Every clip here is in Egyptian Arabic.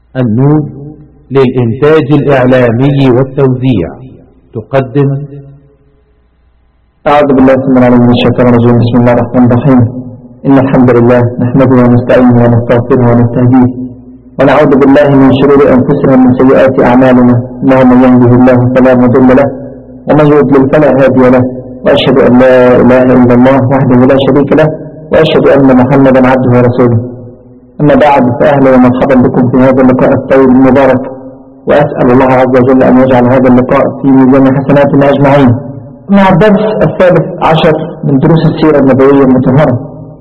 النون للإنتاج الإعلامي والتوزيع تقدم أعوذ بالله السميع العليم من الشيطان الرجيم بسم الله الرحمن الرحيم إن الحمد لله نحمده ونستعينه ونستغفره ونستهديه ونعوذ بالله من شرور أنفسنا ومن سيئات أعمالنا إنه من يهده الله فلا مضل له ومن يضلل فلا هادي له وأشهد أن لا إله إلا الله وحده لا شريك له وأشهد أن محمدا عبده ورسوله أما بعد فأهلا ومرحبا بكم في هذا اللقاء الطيب المبارك وأسأل الله عز وجل أن يجعل هذا اللقاء في ميزان حسناتنا أجمعين مع الدرس الثالث عشر من دروس السيرة النبوية المطهرة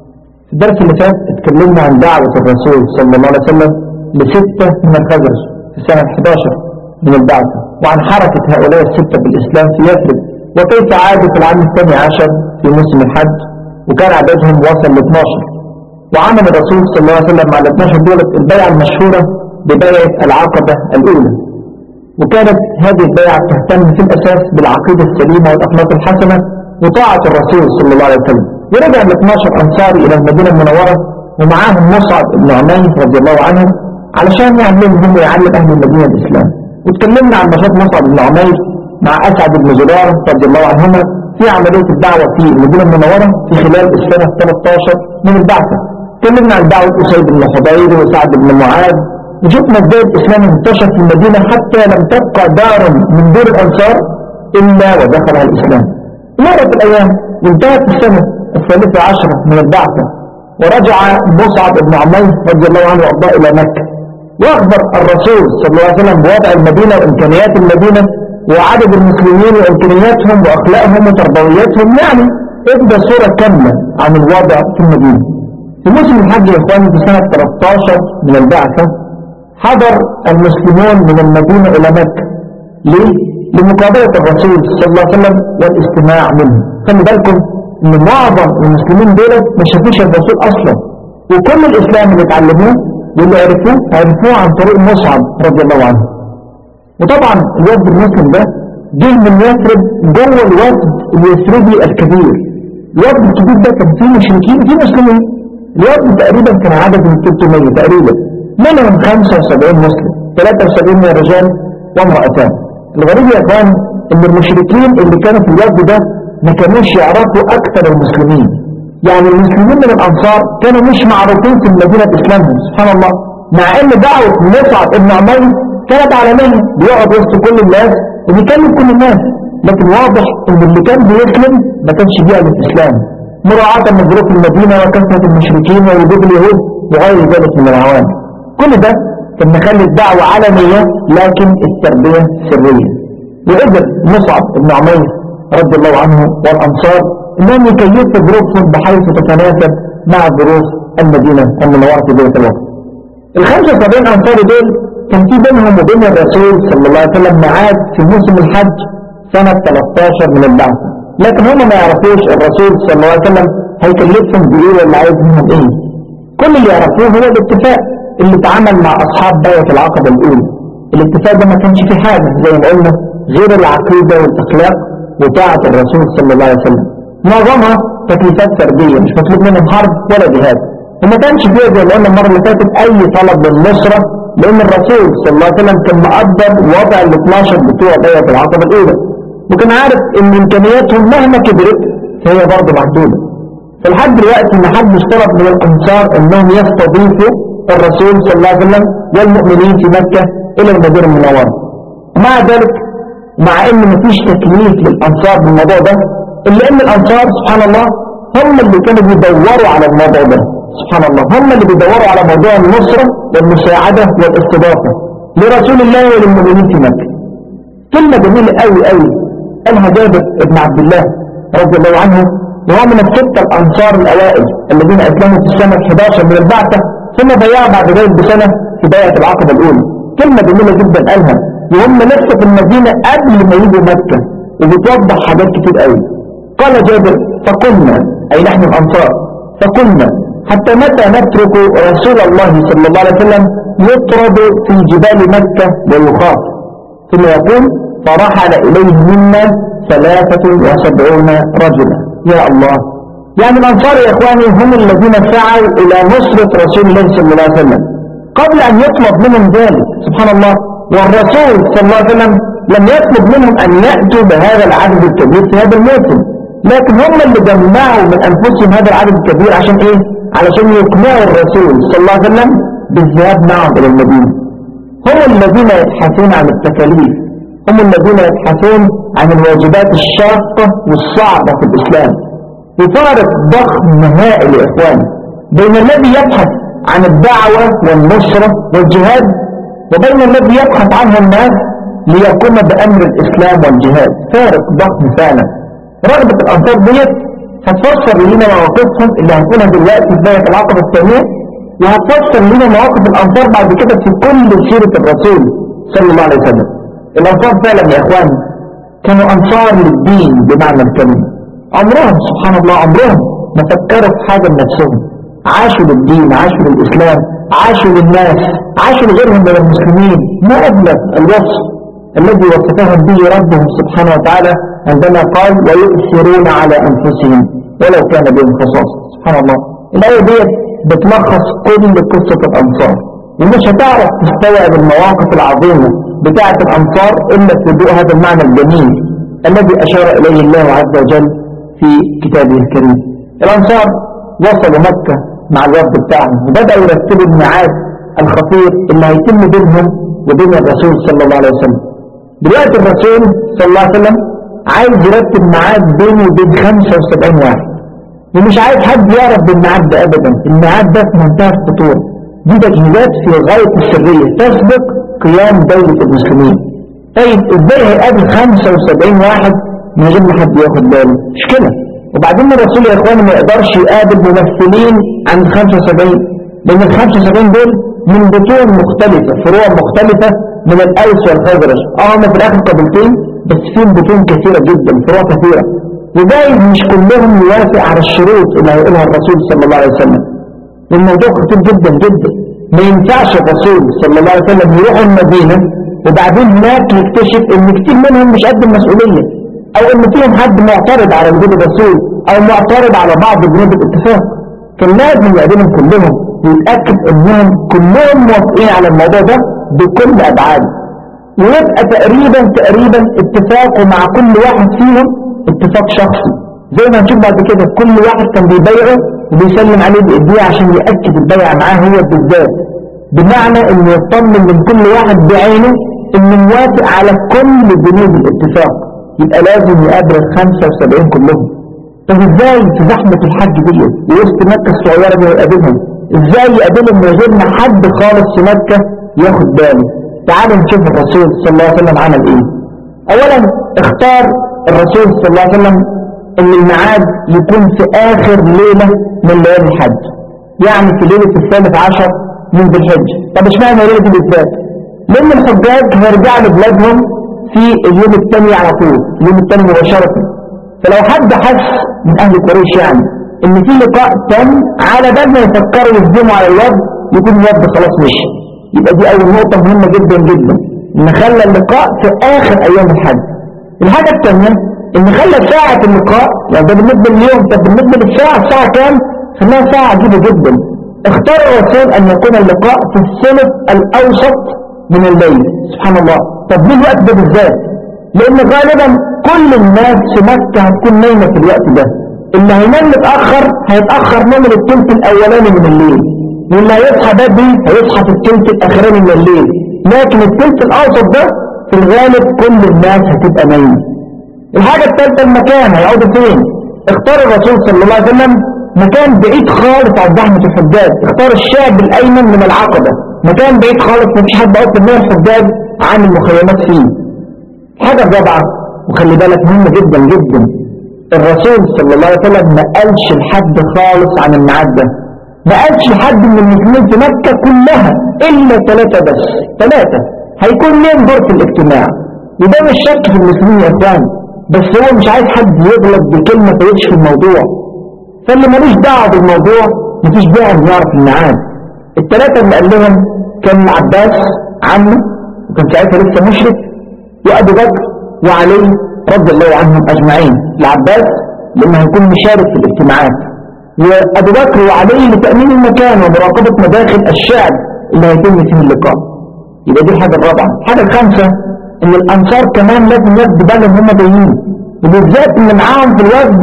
في الدرس اللي فات اتكلمنا عن دعوة الرسول صلى الله عليه وسلم لستة من الخزرج في سنة 11 من البعثة وعن حركة هؤلاء الستة بالإسلام في يثرب وكيف عادوا في العام الثاني عشر في موسم الحج وكان عددهم وصل ل 12 وعمل الرسول صلى الله عليه وسلم مع ال 12 دولة البيعة المشهورة ببيعة العقبة الأولى وكانت هذه البيعة تهتم في الأساس بالعقيدة السليمة والأخلاق الحسنة وطاعة الرسول صلى الله عليه وسلم ورجع ال 12 أنصاري إلى المدينة المنورة ومعاهم مصعب بن عمير رضي الله عنه علشان يعلمهم هم ويعلم أهل المدينة الإسلام وتكلمنا عن نشاط مصعب بن عمير مع أسعد بن زرار رضي الله عنهما في عملية الدعوة في المدينة المنورة في خلال السنة 13 من البعثة تكلمنا عن دعوة أسيد بن حضير وسعد بن معاذ وشفنا ازاي الإسلام انتشر في المدينة حتى لم تبقى دار من دور الأنصار إلا ودخلها الإسلام مرت الأيام وانتهت السنة الثالثة عشرة من البعثة ورجع مصعب بن عمير رضي الله عنه وأرضاه إلى مكة وأخبر الرسول صلى الله عليه وسلم بوضع المدينة وإمكانيات المدينة وعدد المسلمين وإمكانياتهم وأخلاقهم وتربوياتهم يعني ادى صورة كاملة عن الوضع في المدينة في موسم الحج يا إخواني في سنة 13 من البعثة حضر المسلمون من المدينة إلى مكة ليه؟ لمقابلة الرسول صلى الله عليه وسلم والاستماع منه خلي بالكم ان معظم المسلمين دول ما شافوش الرسول اصلا وكل الاسلام اللي اتعلموه واللي عرفوه عرفوه عن طريق مصعب رضي الله عنه وطبعا الوفد المسلم ده جه من يثرب جوه الوفد اليثربي الكبير الوفد الكبير ده كان فيه مشركين وفيه مسلمين الوفد تقريبا كان عدد من 300 تقريبا منهم 75 مسلم 73 من الرجال وامرأتان الغريب يا اخوان ان المشركين اللي كانوا في الوفد ده ما كانوش يعرفوا اكثر المسلمين يعني المسلمين من الانصار كانوا مش معروفين في المدينة باسلامهم سبحان الله مع ان دعوة مصعب ابن عمير كانت عالمية بيقعد وسط كل الناس وبيكلم كل الناس لكن واضح ان اللي كان بيسلم ما كانش بيعمل الاسلام مراعاة لظروف المدينة وكثرة المشركين ووجود اليهود وغير ذلك من العوامل كل ده كان مخلي الدعوة علنية لكن التربية سرية وقدر مصعب بن عمير رضي الله عنه والأنصار انهم يكيفوا ظروفهم بحيث تتناسب مع ظروف المدينة المنورة في بيت الوقت ال 75 أنصاري دول كان في بينهم وبين الرسول صلى الله عليه وسلم ميعاد في موسم الحج سنة 13 من البعثة لكن هم ما يعرفوش الرسول صلى الله عليه وسلم هيكلفهم بإيه ولا عايز منهم إيه كل اللي يعرفوه هو الاتفاق اللي اتعمل مع أصحاب بيعة العقبة الأولى الاتفاق ده ما كانش فيه حاجة زي ما قلنا غير العقيدة والأخلاق وطاعة الرسول صلى الله عليه وسلم معظمها تكليفات فردية مش مطلوب منهم حرب ولا جهاد وما كانش فيها زي ما قلنا المرة اللي فاتت أي طلب للنصرة لأن الرسول صلى الله عليه وسلم كان مقدر وضع ال 12 بتوع بيعة العقبة الأولى وكان عارف إن إمكانياتهم مهما كبرت فهي برضه محدودة فلحد دلوقتي ما حدش طلب من الأنصار إنهم يستضيفوا الرسول صلى الله عليه وسلم والمؤمنين في مكة إلى المدينة المنورة ومع ذلك مع إن مفيش تكليف للأنصار بالموضوع ده إلا إن الأنصار سبحان الله هم اللي كانوا بيدوروا على الموضوع ده سبحان الله هم اللي بيدوروا على موضوع النصرة والمساعدة والاستضافة لرسول الله وللمؤمنين في مكة كلمة جميلة قوي قوي قالها جابر بن عبد الله رضي الله عنه وهو من الستة الأنصار الأوائل الذين أسلموا في السنة 11 من البعثة ثم ضيعوا بعد ذلك بسنة في بيعة العقبة الأولى كلمة جميلة جدا قالها وهم لسه في المدينة قبل ما يجوا مكة وبتوضح حاجات كتير قوي قال جابر فقلنا أي نحن الأنصار فقلنا حتى متى نترك رسول الله صلى الله عليه وسلم يطرد في جبال مكة ويخاف ثم يقول فرحل إليه منا ثلاثة وسبعون رجلا يا الله يعني الأنصار يا إخواني هم الذين سعوا إلى نصرة رسول الله صلى الله عليه وسلم قبل أن يطلب منهم ذلك سبحان الله والرسول صلى الله عليه وسلم لم يطلب منهم أن يأتوا بهذا العدد الكبير في هذا الموسم لكن هم اللي جمعوا من أنفسهم هذا العدد الكبير عشان إيه؟ علشان يقنعوا الرسول صلى الله عليه وسلم بالذهاب معهم إلى المدينة هم الذين يبحثون عن التكاليف هم الذين يبحثون عن الواجبات الشاقة والصعبة في الإسلام وفارق ضخم هائل يا إخوان بين الذي يبحث عن الدعوة والنصرة والجهاد وبين الذي يبحث عنه الناس ليقوم بأمر الإسلام والجهاد فارق ضخم فعلا رغبة الأنصار ديت هتفسر لنا مواقفهم اللي هنقولها دلوقتي في ذلك العقبة الثانية وهتفسر لنا مواقف الأنصار بعد كده في كل سيرة الرسول صلى الله عليه وسلم الأنصار فعلا يا إخوان كانوا أنصار للدين بمعنى الكلمة عمرهم سبحان الله عمرهم ما فكروا في حاجة لنفسهم عاشوا للدين عاشوا للإسلام عاشوا للناس عاشوا لغيرهم من المسلمين ما أبلغ الوصف الذي وصفهم به ربهم سبحانه وتعالى عندما قال ويؤثرون على أنفسهم ولو كان بهم خصاص سبحان الله الآية دي بتلخص كل قصة الأنصار ومش هتعرف تستوعب المواقف العظيمة بتاعة الأنصار إلا في ضوء هذا المعنى الجميل الذي أشار إليه الله عز وجل في كتابه الكريم الأنصار وصلوا مكة مع الوفد بتاعهم وبدأوا يرتبوا الميعاد الخطير اللي هيتم بينهم وبين الرسول صلى الله عليه وسلم دلوقتي الرسول صلى الله عليه وسلم عايز يرتب ميعاد بينه وبين 75 واحد ومش عايز حد يعرف بالميعاد ده ابدا الميعاد ده في منتهى الخطوره دي تجهيزات في غايه السريه تسبق قيام دوله المسلمين طيب ازاي هيقابل 75 واحد من غير ما حد ياخد باله مشكله وبعدين الرسول يا اخواني ما يقدرش يقابل ممثلين عند 75 لان ال 75 دول من بطون مختلفه فروع مختلفه من الاوس والخزرج اه هم في الاخر قبيلتين بس فيهم بطون كثيره جدا فروع كثيره وجايز مش كلهم يوافق على الشروط اللي هيقولها الرسول صلى الله عليه وسلم الموضوع خطير جدا جدا ما ينفعش الرسول صلى الله عليه وسلم يروح المدينة وبعدين هناك يكتشف ان كتير منهم مش قد المسؤولية او ان فيهم حد معترض على وجود الرسول او معترض على بعض بنود الاتفاق كان لازم يقابلهم كلهم ويتأكد انهم كلهم موافقين على الموضوع ده بكل ابعاده ويبقى تقريبا تقريبا اتفاقه مع كل واحد فيهم اتفاق شخصي زي ما هنشوف بعد كده كل واحد كان بيبايعه وبيسلم عليه بايديه عشان يأكد البيع معاه هو بالذات بمعنى انه يطمن من كل واحد بعينه انه موافق على كل بنود الاتفاق يبقى لازم يقابل ال 75 كلهم طب ازاي في زحمة الحج دي ووسط مكة الصغيرة دي يقابلهم ازاي يقابلهم من غير ما حد خالص في مكة ياخد باله تعالوا نشوف الرسول صلى الله عليه وسلم عمل ايه اولا اختار الرسول صلى الله عليه وسلم ان الميعاد يكون في اخر ليلة من ليالي الحج يعني في ليلة الثالث عشر من ذي الحجة طب اشمعنى الليلة دي بالذات لان الحجاج هيرجعوا لبلادهم في اليوم الثاني على طول اليوم الثاني مباشرة فلو حد حس من اهل قريش يعني ان في لقاء تم على بال ما يفكروا يهجموا على الوفد يكون الوفد خلاص مشي يبقى دي اول نقطة مهمة جدا جدا ان خلى اللقاء في اخر ايام الحج الحاجة الثانية ان خلى ساعة اللقاء يعني ده بالنسبة لليوم طب بالنسبة للساعة الساعة كام خلاها ساعة عجيبة جدا اختار الرسول ان يكون اللقاء في الثلث الاوسط من الليل سبحان الله طب ليه الوقت ده بالذات لان غالبا كل الناس في مكة هتكون نايمة في الوقت ده اللي هينام متأخر هيتأخر نوم الثلث الاولاني من الليل واللي هيصحى بدري هيصحى في الثلث الاخراني من الليل لكن الثلث الاوسط ده في الغالب كل الناس هتبقى نايمة الحاجة الثالثة المكان هيقعدوا فين اختار الرسول صلى الله عليه وسلم مكان بعيد خالص عن زحمة الحجاج اختار الشعب الايمن من العقبة مكان بعيد خالص مفيش حد اصلا من الحجاج عن المخيمات فيه الحاجة الرابعة وخلي بالك مهمة جدا جدا الرسول صلى الله عليه وسلم ما قالش لحد خالص عن الميعاد ده ما قالش لحد من المسلمين في مكة كلها إلا ثلاثة بس ثلاثة هيكون لهم دور في الاجتماع وده مش شك في المسلمين يا اخوان بس هو مش عايز حد يغلط بكلمة فيكشف الموضوع فاللي ملوش دعوة بالموضوع مفيش داعي انه يعرف الميعاد الثلاثة اللي قال لهم كان العباس عمه وكان ساعتها لسه مشرك وأبو بكر وعلي رضي الله عنهم أجمعين العباس لأنه هيكون مشارك في الاجتماعات وأبو بكر وعلي لتأمين المكان ومراقبة مداخل الشعب اللي هيتم فيه اللقاء يبقى دي الحاجة الرابعة الحاجة الخامسة ان الانصار كمان لازم ياخدوا بالهم هم جايين وبالذات ان معاهم في الوفد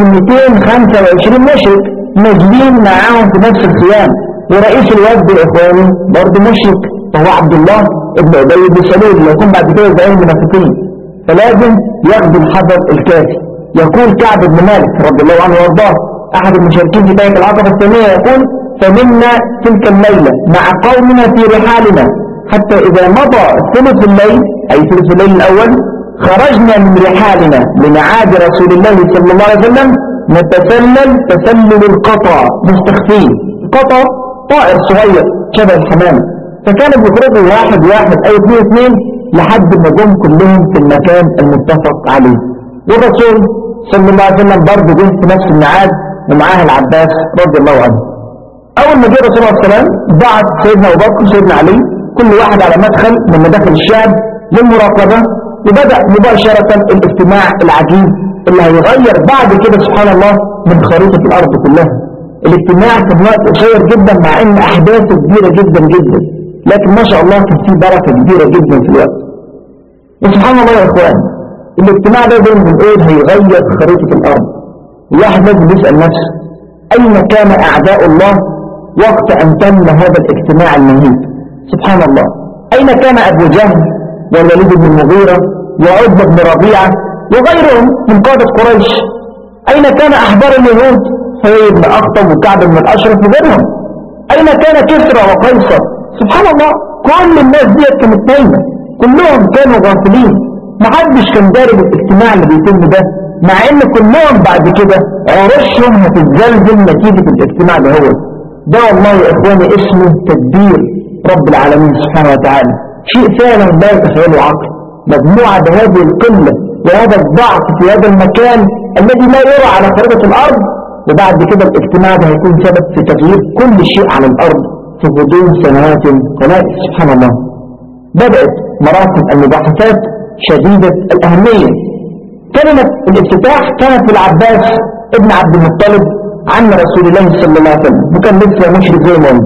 225 مشرك نازلين معاهم في نفس الخيام ورئيس الوفد يا اخواني برضه مشرك وهو عبد الله ابن ابي بن سلول اللي يكون بعد كده زي المنافقين فلازم ياخدوا الحذر الكافي يقول كعب بن مالك رضي الله عنه وارضاه احد المشاركين في بيت العقبه الثانيه يقول فمنا تلك الليله مع قومنا في رحالنا حتى اذا مضى ثلث الليل اي ثلث الليل الاول خرجنا من رحالنا لمعاد رسول الله صلى الله عليه وسلم نتسلل تسلل القطع مستخفين قطع طائر صغير شبه الحمام فكانوا بيخرجوا واحد واحد أو اثنين اثنين لحد ما جم كلهم في المكان المتفق عليه والرسول صلى الله عليه وسلم برضه جه في نفس الميعاد ومعاه العباس رضي الله عنه أول ما جه الرسول عليه السلام بعت سيدنا أبو بكر وسيدنا علي كل واحد على مدخل من مداخل الشعب للمراقبة وبدأ مباشرة الاجتماع العجيب اللي هيغير بعد كده سبحان الله من خريطة الأرض كلها الاجتماع كان وقت قصير جدا مع ان احداثه كبيرة جدا جدا لكن ما شاء الله كان فيه بركة كبيرة جدا في الوقت وسبحان الله يا اخوان الاجتماع ده زي ما بنقول هيغير خريطة الارض الواحد لازم يسأل نفسه اين كان اعداء الله وقت ان تم هذا الاجتماع المهيب سبحان الله اين كان ابو جهل والوليد بن المغيرة وعتبة بن ربيعة وغيرهم من قادة قريش اين كان احبار اليهود حيي بن أخطب وكعب بن الأشرف وغيرهم أين كان كسرى وقيصر سبحان الله كل الناس دي كانت نايمة كلهم كانوا غافلين محدش كان داري بالاجتماع اللي بيتم ده مع ان كلهم بعد كده عرشهم هتتزلزل نتيجة الاجتماع ده هو ده والله يا اخواني اسمه تدبير رب العالمين سبحانه وتعالى شيء فعلا لا يتخيله عقل مجموعة بهذه القلة وهذا الضعف في هذا المكان الذي لا يرى على خريطة الارض وبعد كده الاجتماع ده هيكون سبب في تغيير كل شيء على الأرض في غضون سنوات قلائل سبحان الله بدأت مراتب المباحثات شديدة الأهمية كلمة الافتتاح كانت للعباس ابن عبد المطلب عم رسول الله صلى الله عليه وسلم وكان لسه مشرك زي ما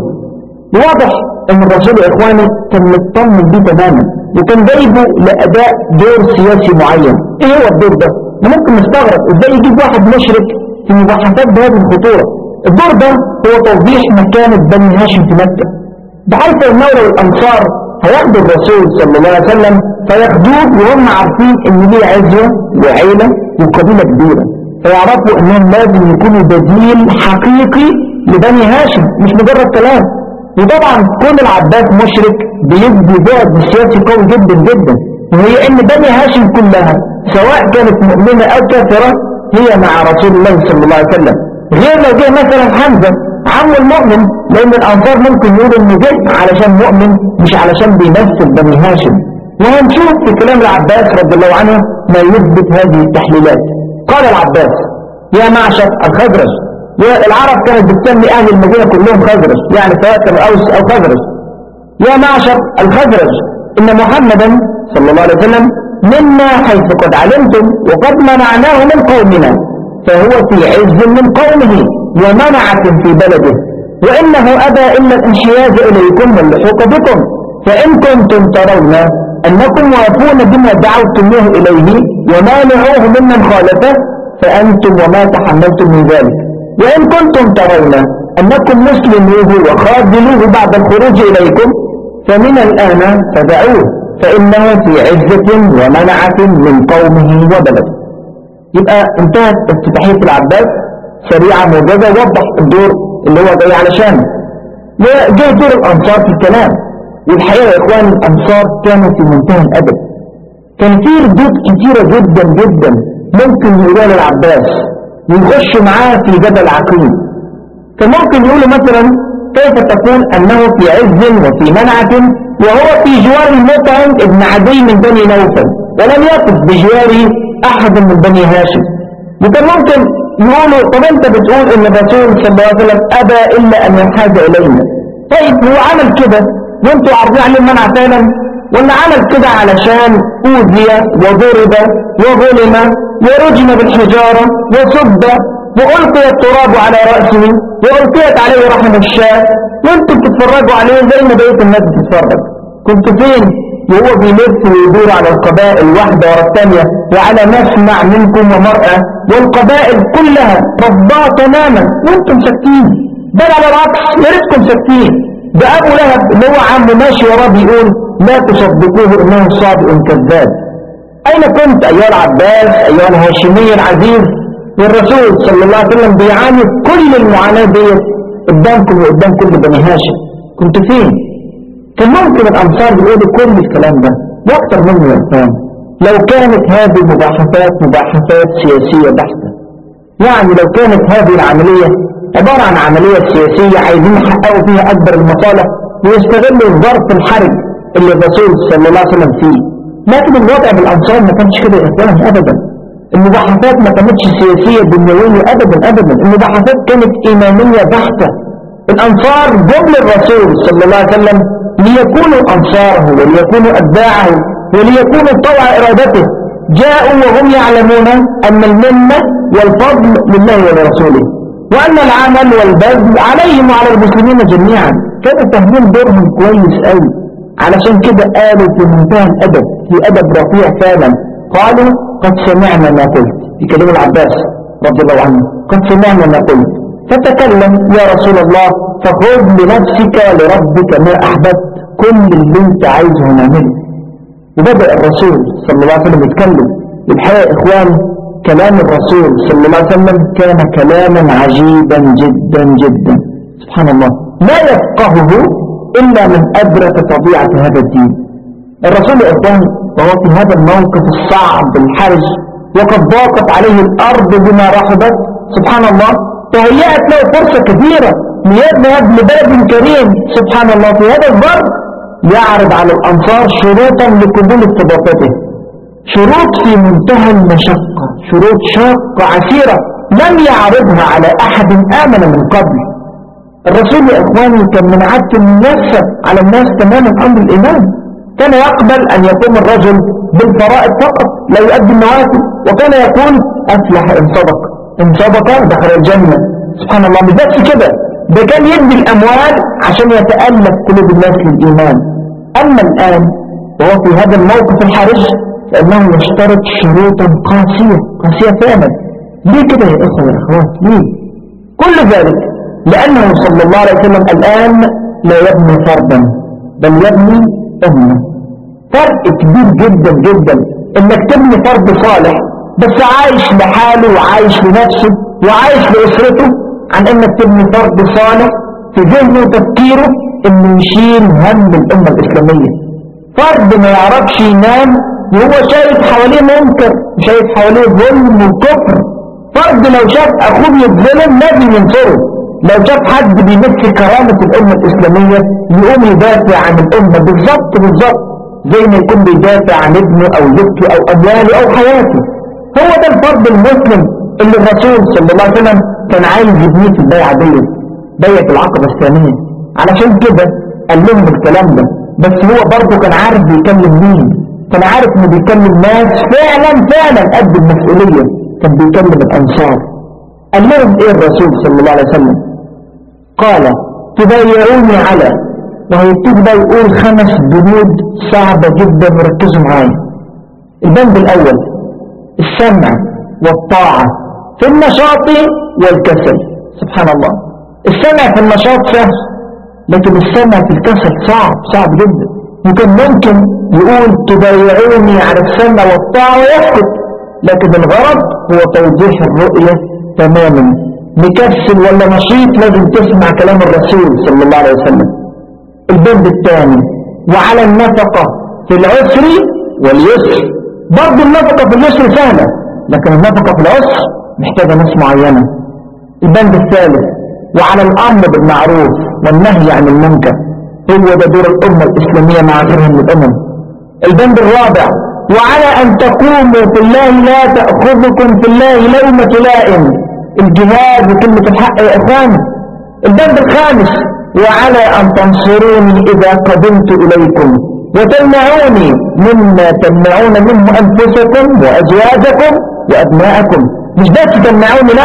واضح ان الرسول يا اخواني كان مطمن بيه تماما وكان جايبه لاداء دور سياسي معين ايه هو الدور ده؟ ممكن نستغرب ازاي يجيب واحد مشرك في مباحثات بهذه الخطورة الدور ده هو توضيح مكانة بني هاشم في مكة بحيث المولى والأنصار هياخدوا الرسول صلى الله عليه وسلم فياخدوه وهم عارفين ان ليه عزوة وعيلة وقبيلة كبيرة فيعرفوا انهم لازم يكونوا بديل حقيقي لبني هاشم مش مجرد كلام وطبعا كون العباس مشرك بيدي بعد سياسي قوي جدا جدا وهي ان بني هاشم كلها سواء كانت مؤمنة او كافرة هي مع رسول الله صلى الله عليه وسلم غير لو جه مثلا حمزة عم المؤمن لأن الأنصار ممكن يقولوا إنه جه علشان مؤمن مش علشان بيمثل بني هاشم وهنشوف في كلام العباس رضي الله عنه ما يثبت هذه التحليلات قال العباس يا معشر الخزرج والعرب كانت بتسمي أهل المدينة كلهم خزرج يعني سواء كانوا أوس أو خزرج يا معشر الخزرج إن محمدا صلى الله عليه وسلم منا حيث قد علمتم وقد منعناه من قومنا فهو في عز من قومه ومنعة في بلده وإنه أبى إلا الانحياز إليكم واللحوق بكم فإن كنتم ترون أنكم وافون بما دعوتموه إليه ومانعوه ممن خالفه فأنتم وما تحملتم من ذلك وإن كنتم ترون أنكم مسلموه وخاذلوه بعد الخروج إليكم فمن الآن فدعوه فإنه في عزة ومنعة من قومه وبلده يبقى انتهت افتتاحية العباس سريعة موجزة وضح الدور اللي هو جاي علشانه وجاء دور الأنصار في الكلام والحقيقة يا إخوان الأنصار كانوا في منتهى الأدب كان في ردود كتيرة جدا جدا ممكن يقولوها للعباس ويخشوا معاه في جدل عقيم كان ممكن يقولوا مثلا كيف تقول أنه في عز وفي منعة وهو في جوار المطعم ابن عدي من بني نوفل ولم يقف بجوار أحد من بني هاشم وكان ممكن يقولوا طب انت بتقول ان الرسول صلى الله عليه وسلم ابى الا ان ينحاز الينا طيب هو عمل كده وانتوا عارفين عليه المنع فعلا ولا عمل كده علشان اوذي وضرب وظلم ورجم بالحجارة وسب وألقي التراب على رأسه وألقيت عليه رحم الشاة وانتم تتفرجوا عليه زي ما بقية الناس بتتفرج كنت فين وهو بيلف ويدور على القبائل واحدة ورا الثانية وعلى مسمع منكم ومرأة والقبائل كلها رفضاء تماما وانتم ساكتين بل على العكس يا ريتكم ساكتين ده أبو لهب اللي هو عمه ماشي وراه بيقول لا تصدقوه إنه صادق كذاب أين كنت أيها العباس أيها الهاشمي العزيز والرسول صلى الله عليه وسلم بيعاني كل المعاناة دي قدامكم وقدام كل بني هاشم كنت فين كان ممكن الأنصار يقولوا كل الكلام ده واكثر منه يا إنسان لو كانت هذه المباحثات مباحثات سياسية بحتة يعني لو كانت هذه العملية عبارة عن عملية سياسية عايزين يحققوا فيها أكبر المصالح ويستغلوا الظرف الحرج اللي الرسول صلى الله عليه وسلم فيه لكن الوضع بالأنصار ما كانش كده يا إخوان أبدا المباحثات ما كانتش سياسية دنيوية أبدا أبدا المباحثات كانت إيمانية بحتة الأنصار جم للرسول صلى الله عليه وسلم ليكونوا أنصاره وليكونوا أتباعه وليكونوا طوع إرادته جاءوا وهم يعلمون أن المنة والفضل لله ولرسوله وأن العمل والبذل عليهم وعلى المسلمين جميعا كانوا فاهمين دورهم كويس قوي علشان كده قالوا في منتهى الأدب في أدب رفيع فعلا قالوا قد سمعنا ما قلت في كلام العباس رضي الله عنه قد سمعنا ما قلت فتكلم يا رسول الله فخذ لنفسك ولربك ما أحببت كل اللي انت عايزه نعمله وبدأ الرسول صلى الله عليه وسلم يتكلم الحقيقة إخوان كلام الرسول صلى الله عليه وسلم كان كلاما عجيبا جدا جدا سبحان الله لا يفقهه إلا من أدرك طبيعة هذا الدين الرسول إخوان وهو في هذا الموقف الصعب الحرج وقد ضاقت عليه الأرض بما رحبت سبحان الله تهيأت له فرصة كبيرة ليذهب لبلد كريم سبحان الله في هذا الظرف يعرض على الأنصار شروطا لقبول استضافته شروط في منتهى المشقة شروط شاقة عسيرة لم يعرضها على أحد آمن من قبل الرسول يا إخواني كان من عادة ميسر على الناس تماما أمر الإيمان كان يقبل أن يقوم الرجل بالفرائض فقط لا يؤدي النوافل وكان يقول أفلح إن صدق إن صدق دخل الجنة سبحان الله مش بس كده ده كان يدي الأموال عشان يتألف قلوب الناس للإيمان أما الآن وهو في هذا الموقف الحرج فإنه يشترط شروطا قاسية قاسية فعلا ليه كده يا إخوة يا أخوات ليه كل ذلك لأنه صلى الله عليه وسلم الآن لا يبني فردا بل يبني أمة فرق كبير جدا جدا انك تبني فرد صالح بس عايش لحاله وعايش لنفسه وعايش لأسرته عن انك تبني فرد صالح في ذهنه وتفكيره انه يشيل هم الأمة الإسلامية فرد ما يعرفش ينام وهو شايف حواليه منكر شايف حواليه ظلم وكفر فرد لو شاف أخوه يتظلم لازم ينصره لو شاف حد بيمس كرامة الأمة الإسلامية يقوم يدافع عن الأمة بالظبط بالظبط زي ما يكون بيدافع عن ابنه أو زوجته أو أمواله أو حياته هو ده الفرد المسلم اللي الرسول صلى الله عليه وسلم كان عايز يبنيه في البيعة ديت بيعة العقبة الثانية علشان كده قال لهم الكلام ده بس هو برضه كان عارف بيكلم مين كان عارف انه بيكلم ناس فعلا فعلا قد المسؤولية كان بيكلم الأنصار قال لهم ايه الرسول صلى الله عليه وسلم قال تبايعوني على وهيبتدي بقى يقول خمس بنود صعبة جدا وركزوا معايا البند الأول السمع والطاعة في النشاط والكسل سبحان الله السمع في النشاط سهل لكن السمع في الكسل صعب صعب جدا وكان ممكن يقول تبايعوني على السمع والطاعة ويسكت لكن الغرض هو توضيح الرؤية تماما مكسل ولا نشيط لازم تسمع كلام الرسول صلى الله عليه وسلم البند الثاني وعلى النفقة في العسر واليسر برضه النفقة في اليسر سهلة لكن النفقة في العسر محتاجة ناس معينة البند الثالث وعلى الأمر بالمعروف والنهي عن المنكر هو ده دور الأمة الإسلامية مع غيرها من الأمم البند الرابع وعلى أن تقوموا في الله لا تأخذكم في الله لومة لائم الجهاد وكلمة الحق يا إخواني البند الخامس وعلى أن تنصروني إذا قدمت إليكم وتمنعوني مما تمنعون منه أنفسكم وأزواجكم وأبناءكم مش بس تمنعوني لا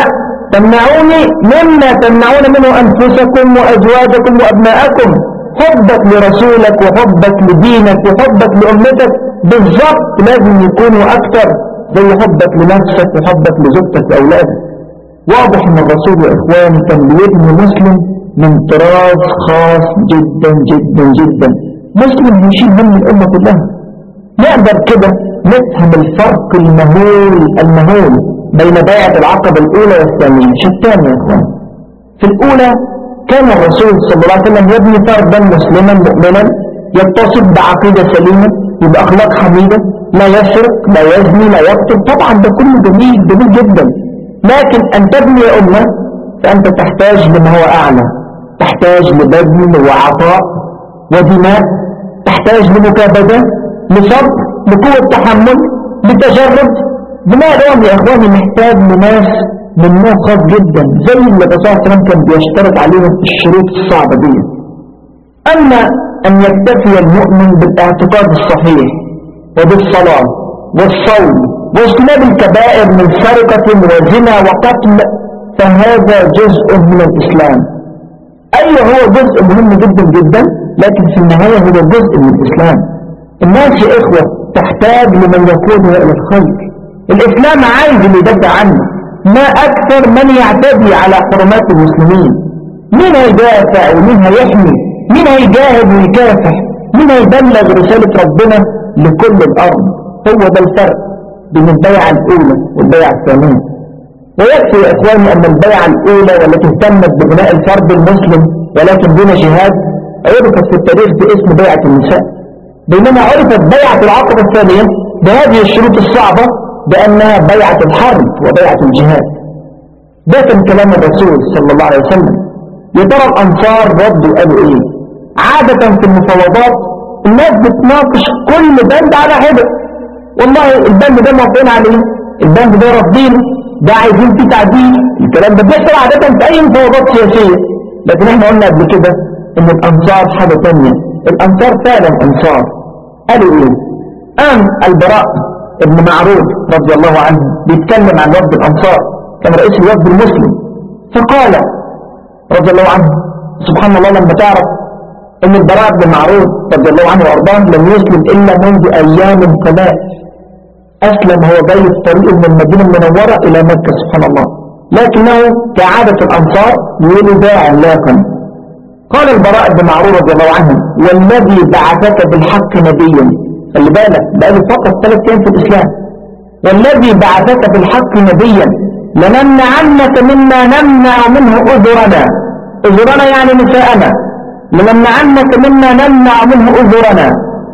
تمنعوني مما تمنعون منه أنفسكم وأزواجكم وأبناءكم حبك لرسولك وحبك لدينك وحبك لأمتك بالضبط لازم يكونوا أكثر زي حبك لنفسك وحبك لزوجتك وأولادك واضح ان الرسول يا اخواني كان بيبني مسلم من طراز خاص جدا جدا جدا مسلم يشيل هم الامة كلها نقدر كده نفهم الفرق المهول المهول بين بيعة العقبة الاولى والثانية شتان يا اخوان في الاولى كان الرسول صلى الله عليه وسلم يبني فردا مسلما مؤمنا يتصف بعقيدة سليمة وبأخلاق حميدة لا يسرق لا يزني لا يقتل طبعا ده كله جميل جميل جدا لكن أن تبني أمة فأنت تحتاج لما هو أعلى تحتاج لبذل وعطاء ودماء تحتاج لمكابدة لصبر لقوة تحمل لتجرد بناء الأم يا إخواني محتاج لناس من نوع خاص جدا زي اللي الرسول صلى الله عليه وسلم كان بيشترط عليهم الشروط الصعبة دي أما أن يكتفي المؤمن بالاعتقاد الصحيح وبالصلاة والصوم واجتناب الكبائر من سرقة وزنا وقتل فهذا جزء من الإسلام أيوة هو جزء مهم جدا جدا لكن في النهاية هو جزء من الإسلام الناس يا إخوة تحتاج لمن يكون إلى الخير الإسلام عايز اللي يدافع عنه ما أكثر من يعتدي على حرمات المسلمين مين هيدافع ومين هيحمي مين هيجاهد ويكافح مين هيبلغ رسالة ربنا لكل الأرض هو ده الفرق بين البيعة الأولى والبيعة الثانية ويكفي يا إخواني أن البيعة الأولى والتي اهتمت ببناء الفرد المسلم ولكن دون جهاد عرفت في التاريخ باسم بيعة النساء بينما عرفت بيعة العقبة الثانية بهذه الشروط الصعبة بأنها بيعة الحرب وبيعة الجهاد ده كان كلام الرسول صلى الله عليه وسلم يا ترى الأنصار ردوا قالوا إيه عادة في المفاوضات الناس بتناقش كل بند على حدة والله البند ده موافقين عليه البند ده رافضينه ده عايزين فيه تعديل الكلام ده بيحصل عادة في أي مفاوضات سياسية لكن احنا قلنا قبل كده ان الأنصار حاجة تانية الأنصار فعلا أنصار قالوا إيه قام البراء ابن معروف رضي الله عنه بيتكلم عن وفد الأنصار كان رئيس الوفد المسلم فقال رضي الله عنه سبحان الله لما تعرف ان البراء بن معروف رضي الله عنه وارضاه لم يسلم الا منذ ايام قلائل اسلم هو جاي في طريقه من المدينه المنوره الى مكه سبحان الله لكنه كعاده الانصار يقول باع لاقا قال البراء بن معروف رضي الله عنه والذي بعثك بالحق نبيا خلي بالك بقاله فقط ثلاث ايام في الاسلام والذي بعثك بالحق نبيا لنمنعنك مما نمنع منه اذرنا اذرنا يعني نساءنا لنمنعنك مما نمنع منه اذرنا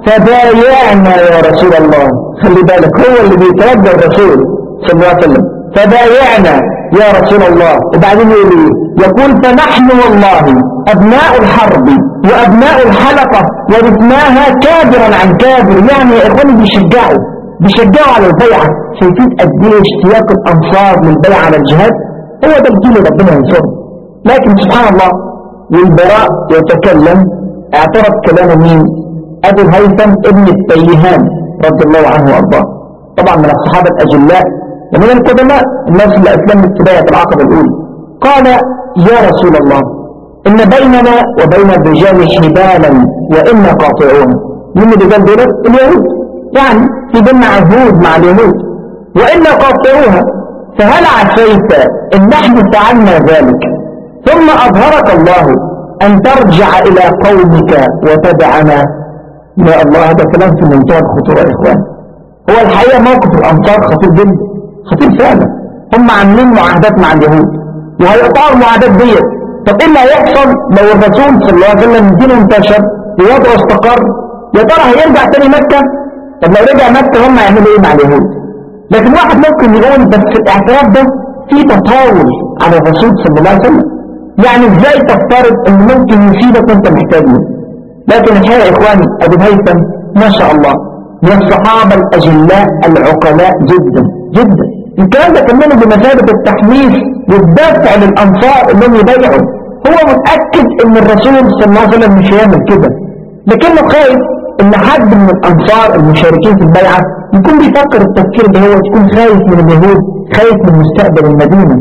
فبايعنا يا رسول الله خلي بالك هو اللي بيترجى الرسول صلى الله عليه وسلم فبايعنا يا رسول الله وبعدين يقول ايه يقول فنحن والله ابناء الحرب وابناء الحلقة ورثناها كابرا عن كابر يعني يا اخواني بيشجعوا بيشجعوا على البيعة شايفين قد ايه اشتياق الانصار للبيعة على الجهاد هو ده الجيل ربنا ينصره لكن سبحان الله والبراء يتكلم اعترف كلام مين ابو الهيثم ابن التيهان رضي الله عنه وارضاه طبعا من الصحابة الاجلاء ومن القدماء الناس اللي اسلموا ابتداية العقبة الاولى قال يا رسول الله ان بيننا وبين الرجال حبالا وانا قاطعون من الرجال دول اليهود يعني في بيننا عهود مع اليهود وانا قاطعوها فهل عسيت ان نحن فعلنا ذلك ثم اظهرك الله ان ترجع الى قومك وتدعنا يا الله هذا كلام في منتهى الخطورة يا اخوان هو الحقيقة موقف الانصار خطير جدا خطير فعلا هم عاملين معاهدات مع اليهود وهيقطعوا المعاهدات ديت طب ايه اللي هيحصل لو الرسول صلى الله عليه وسلم دينه انتشر ووضعه استقر يا ترى هيرجع تاني مكة طب لو رجع مكة هم هيعملوا ايه مع اليهود لكن واحد ممكن يقول بس الاعتراف ده فيه تطاول على الرسول صلى الله عليه وسلم يعني ازاي تفترض ان ممكن يفيدك وانت محتاجه لكن الحقيقة يا اخواني ابو الهيثم ما شاء الله من الصحابة الاجلاء العقلاء جدا جدا الكلام ده كمان بمثابة التحميس والدفع للانصار انهم يبايعوا هو متأكد ان الرسول صلى الله عليه وسلم مش هيعمل كده لكنه خايف ان حد من الانصار المشاركين في البيعة يكون بيفكر التفكير ده هو يكون خايف من اليهود خايف من مستقبل المدينة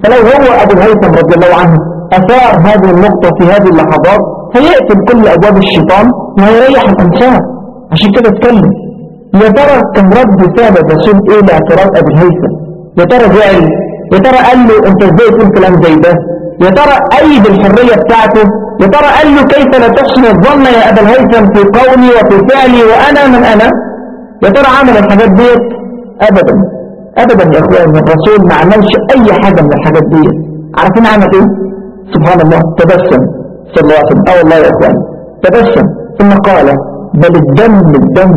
فلو هو أبو الهيثم رضي الله عنه أثار هذه النقطة في هذه اللحظات هيقفل كل أبواب الشيطان وهيريح الإنسان عشان كده اتكلم يا ترى كان رد فعل الرسول ايه لاعتراض ابو الهيثم يا ترى زعل يا ترى قال له انت ازاي تقول كلام زي ده يا ترى ايد الحريه بتاعته يا ترى قال له كيف لا تحسن الظن يا ابا الهيثم في قولي وفي فعلي وانا من انا يا ترى عمل الحاجات ديت ابدا ابدا يا اخوان الرسول ما عملش اي حاجه من الحاجات ديت عارفين عمل ايه سبحان الله تبسم صلى الله عليه وسلم اه والله يا اخوان تبسم ثم قال بل الدم الدم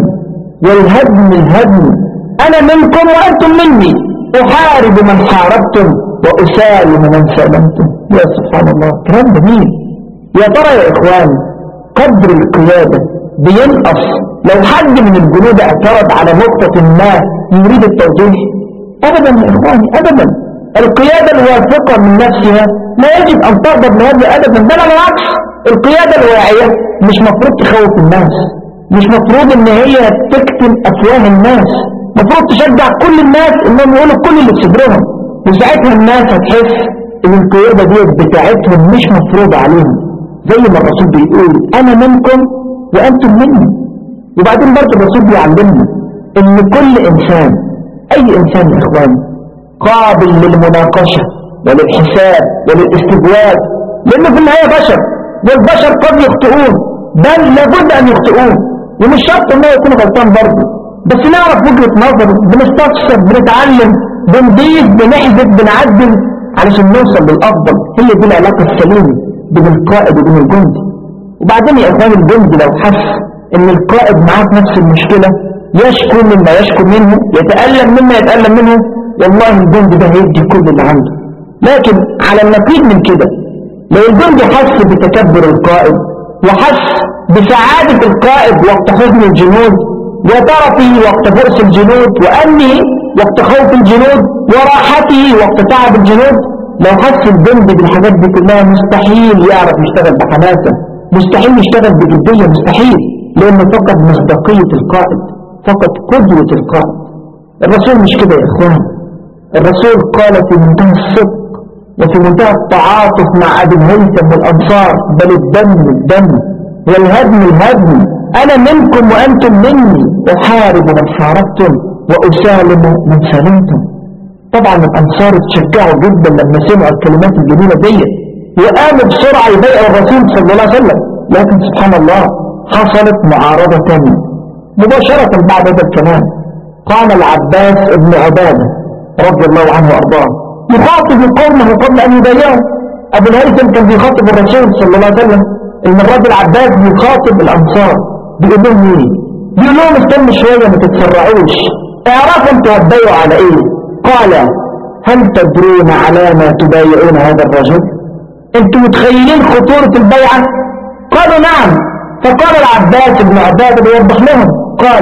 والهدم الهدم أنا منكم وأنتم مني أحارب من حاربتم وأسالم من سالمتم يا سبحان الله كلام جميل يا ترى يا إخوان قدر القيادة بينقص لو حد من الجنود اعترض على نقطة ما يريد التوضيح أبدا يا إخواني أبدا القيادة الواثقة من نفسها لا يجب أن تغضب لهذا أبدا بل بالعكس القيادة الواعية مش مفروض تخوف الناس مش مفروض ان هي تكتم افواه الناس مفروض تشجع كل الناس انهم يقولوا كل اللي في صدرهم وساعتها الناس هتحس ان القيادة دي بتاعتهم مش مفروضة عليهم زي ما الرسول بيقول انا منكم وانتم مني وبعدين برضه الرسول بيعلمنا ان كل انسان اي انسان يا اخوان قابل للمناقشة وللحساب وللاستجواب لانه في النهاية بشر والبشر قد يخطئون بل لابد ان يخطئون ومش شرط انه يكون غلطان برضه بس نعرف وجهة نظره بنستفسر بنتعلم بنضيف بنحذف بنعدل علشان نوصل للافضل هي دي العلاقة السليمة بين القائد وبين الجندي وبعدين يا اخوان الجندي لو حس ان القائد معاه في نفس المشكلة يشكو مما يشكو منه يتألم مما يتألم منه والله الجندي ده هيدي كل اللي عنده لكن على النقيض من كده لو الجندي حس بتكبر القائد وحس بسعادة القائد وقت حزن الجنود وطرفه وقت بؤس الجنود وأمنه وقت خوف الجنود وراحته وقت تعب الجنود لو حس الجندي بالحاجات دي كلها مستحيل يعرف يشتغل بحماسة مستحيل يشتغل بجدية مستحيل لأنه فقد مصداقية القائد فقد قدوة القائد الرسول مش كده يا إخوان الرسول قال في منتهى الصدق وفي منتهى التعاطف مع أبي الهيثم والأنصار بل الدم الدم والهدم الهدم أنا منكم وأنتم مني أحارب من حاربتم وأسالم من سلمتم طبعا الأنصار اتشجعوا جدا لما سمعوا الكلمات الجميلة دي وقاموا بسرعة يبيعوا الرسول صلى الله عليه وسلم لكن سبحان الله حصلت معارضة ثانية مباشرة بعد هذا الكلام قام العباس بن عبادة رضي الله عنه وأرضاه يخاطب قومه قبل أن يبايعوا أبو الهيثم كان بيخاطب الرسول صلى الله عليه وسلم المرة دي العباس بيخاطب الأنصار بيقول لهم ايه؟ بيقول لهم استنوا شوية ما تتسرعوش اعرفوا انتوا هتبايعوا على ايه؟ قال هل تدرون على ما تبايعون هذا الرجل؟ انتوا متخيلين خطورة البيعة؟ قالوا نعم فقال العباس بن عبادة بيوضح لهم قال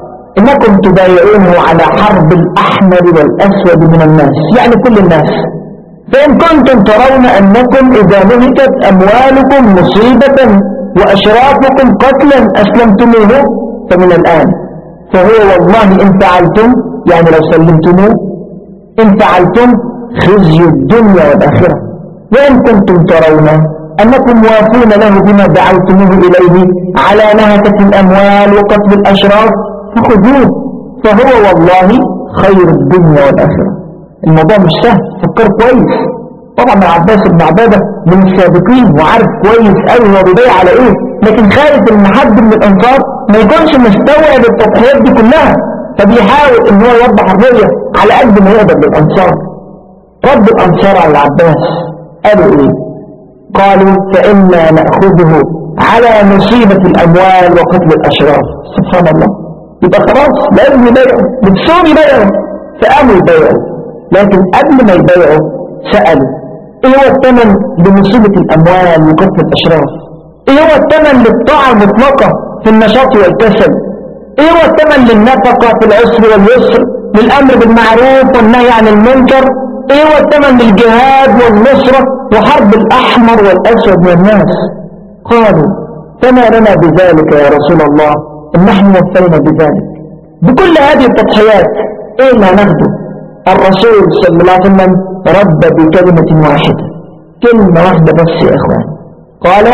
إنكم تبايعونه على حرب الأحمر والأسود من الناس يعني كل الناس فإن كنتم ترون أنكم إذا نهكت أموالكم مصيبة وأشرافكم قتلا أسلمتموه فمن الآن فهو والله إن فعلتم يعني لو سلمتموه إن فعلتم خزي الدنيا والآخرة وإن كنتم ترون أنكم موافون له بما دعوتموه إليه على نهكة الأموال وقتل الأشراف فخذوه فهو والله خير الدنيا والآخرة الموضوع مش سهل فكر كويس طبعا العباس بن عبادة من السابقين وعارف كويس قوي هو بيبيع على ايه لكن خايف ان حد من الانصار ما يكونش مستوعب التضحيات دي كلها فبيحاول ان هو يوضح الرؤية على قد ما يقدر للانصار رد الانصار على العباس قالوا ايه قالوا فإنا نأخذه على مصيبة الأموال وقتل الأشراف سبحان الله يبقى خلاص لازم يبيعوا نفسهم يبيعوا فقاموا يبيعوا لكن قبل ما يبيعوا سألوا ايه هو الثمن لمصيبة الأموال وقتل الأشراف ايه هو الثمن للطاعة المطلقة في النشاط والكسل ايه هو الثمن للنفقة في العسر واليسر للأمر بالمعروف والنهي عن المنكر ايه هو الثمن للجهاد والنصرة وحرب الأحمر والأسود من الناس قالوا فما لنا بذلك يا رسول الله إن نحن وفينا بذلك بكل هذه التضحيات ايه اللي هناخده الرسول صلى الله عليه وسلم رد بكلمة واحدة كلمة واحدة بس يا إخوان قال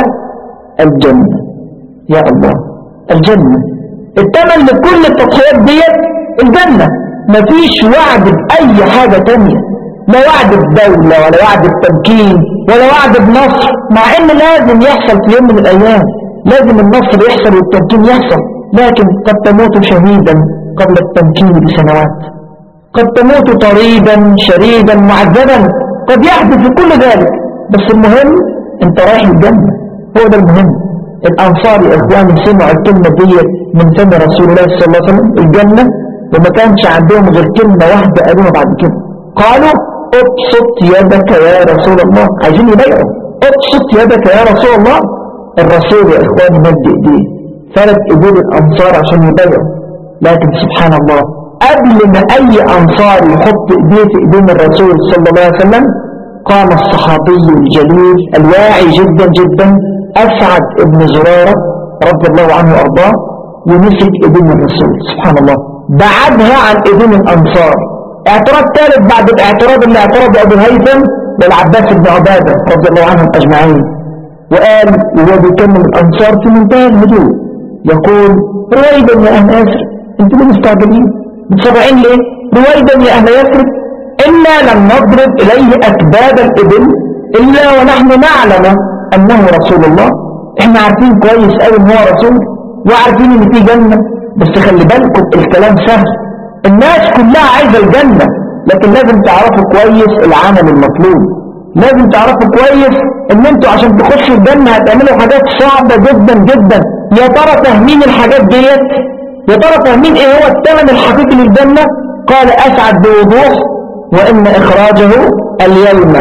الجنة يا الله الجنة الثمن لكل التضحيات ديت الجنة مفيش وعد بأي حاجة تانية لا وعد بدولة ولا وعد بتمكين ولا وعد بنصر مع ان لازم يحصل في يوم من الايام لازم النصر يحصل والتمكين يحصل لكن قد تموت شهيدا قبل التمكين بسنوات قد تموت طريدا شريدا معذبا قد يحدث كل ذلك بس المهم انت رايح الجنة هو ده المهم الانصار يا اخواني سمعوا الكلمة دي من فم رسول الله صلى الله عليه وسلم الجنة وما كانش عندهم غير كلمة واحدة قالوها بعد كده قالوا ابسط يدك يا رسول الله عايزين يبيعوا ابسط يدك يا رسول الله الرسول يا اخواني مد ايديه ثلاث ايدين الانصار عشان يبيعوا لكن سبحان الله قبل ما اي انصار يحط ايديه في ايدين الرسول صلى الله عليه وسلم قام الصحابي الجليل الواعي جدا جدا اسعد ابن زرارة رضي الله عنه وارضاه ومسك ايدين الرسول سبحان الله بعدها عن ايدين الانصار اعتراض ثالث بعد الاعتراض اللي اعترض ابو الهيثم والعباس بن عبادة رضي الله عنهم اجمعين وقال وهو بيكلم الانصار في منتهى الهدوء يقول رويدا يا اهل يثرب انتوا ليه مستعجلين متسرعين ليه رويدا يا اهل يثرب انا لم نضرب اليه اكباد الابل الا ونحن نعلم انه رسول الله احنا عارفين كويس قوي ان هو رسول وعارفين ان في جنه بس خلي بالكم الكلام سهل الناس كلها عايزة الجنة لكن لازم تعرفوا كويس العمل المطلوب لازم تعرفوا كويس ان انتوا عشان تخشوا الجنة هتعملوا حاجات صعبة جدا جدا يا ترى فاهمين الحاجات ديت يا ترى فاهمين ايه هو الثمن الحقيقي للجنة قال اسعد بوضوح وان اخراجه اليوم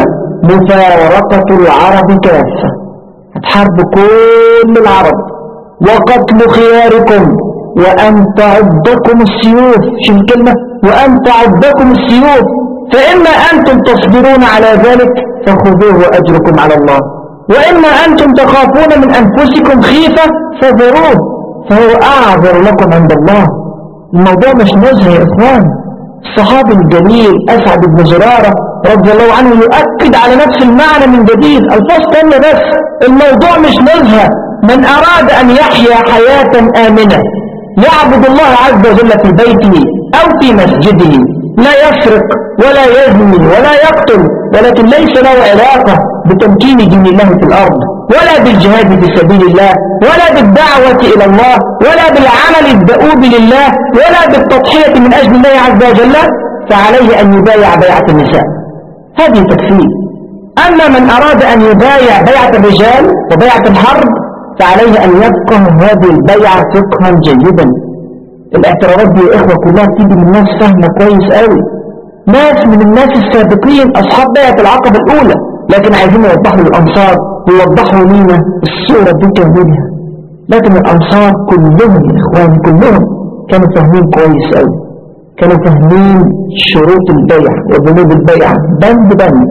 مفارقة العرب كافة هتحاربوا كل العرب وقتل خياركم وأن تعدكم السيوف شو الكلمة وأن تعدكم السيوف فإما أنتم تصبرون على ذلك فخذوه وأجركم على الله وإما أنتم تخافون من أنفسكم خيفة فذروه فهو أعذر لكم عند الله الموضوع مش نزهة يا إخوان الصحابي الجليل أسعد بن زرارة رضي الله عنه يؤكد على نفس المعنى من جديد الفاظ تانية بس الموضوع مش نزهة من أراد أن يحيا حياة آمنة يعبد الله عز وجل في بيته أو في مسجده لا يسرق ولا يزني ولا يقتل ولكن ليس له علاقة بتمكين دين الله في الأرض ولا بالجهاد في سبيل الله ولا بالدعوة إلى الله ولا بالعمل الدؤوب لله ولا بالتضحية من أجل الله عز وجل فعليه أن يبايع بيعة النساء هذه تكفيه أما من أراد أن يبايع بيعة الرجال وبيعة الحرب فعليه أن يفقه هذه البيعة فقها جيدا الاعتراضات دي يا إخوة كلها تيجي من ناس فاهمة كويس قوي ناس من الناس السابقين أصحاب بيعة العقبة الأولى لكن عايزين يوضحوا للأنصار ويوضحوا لينا الصورة دي كاملها لكن الأنصار كلهم يا إخواني كلهم كانوا فاهمين كويس قوي كانوا فاهمين شروط البيع وذنوب البيع بند بند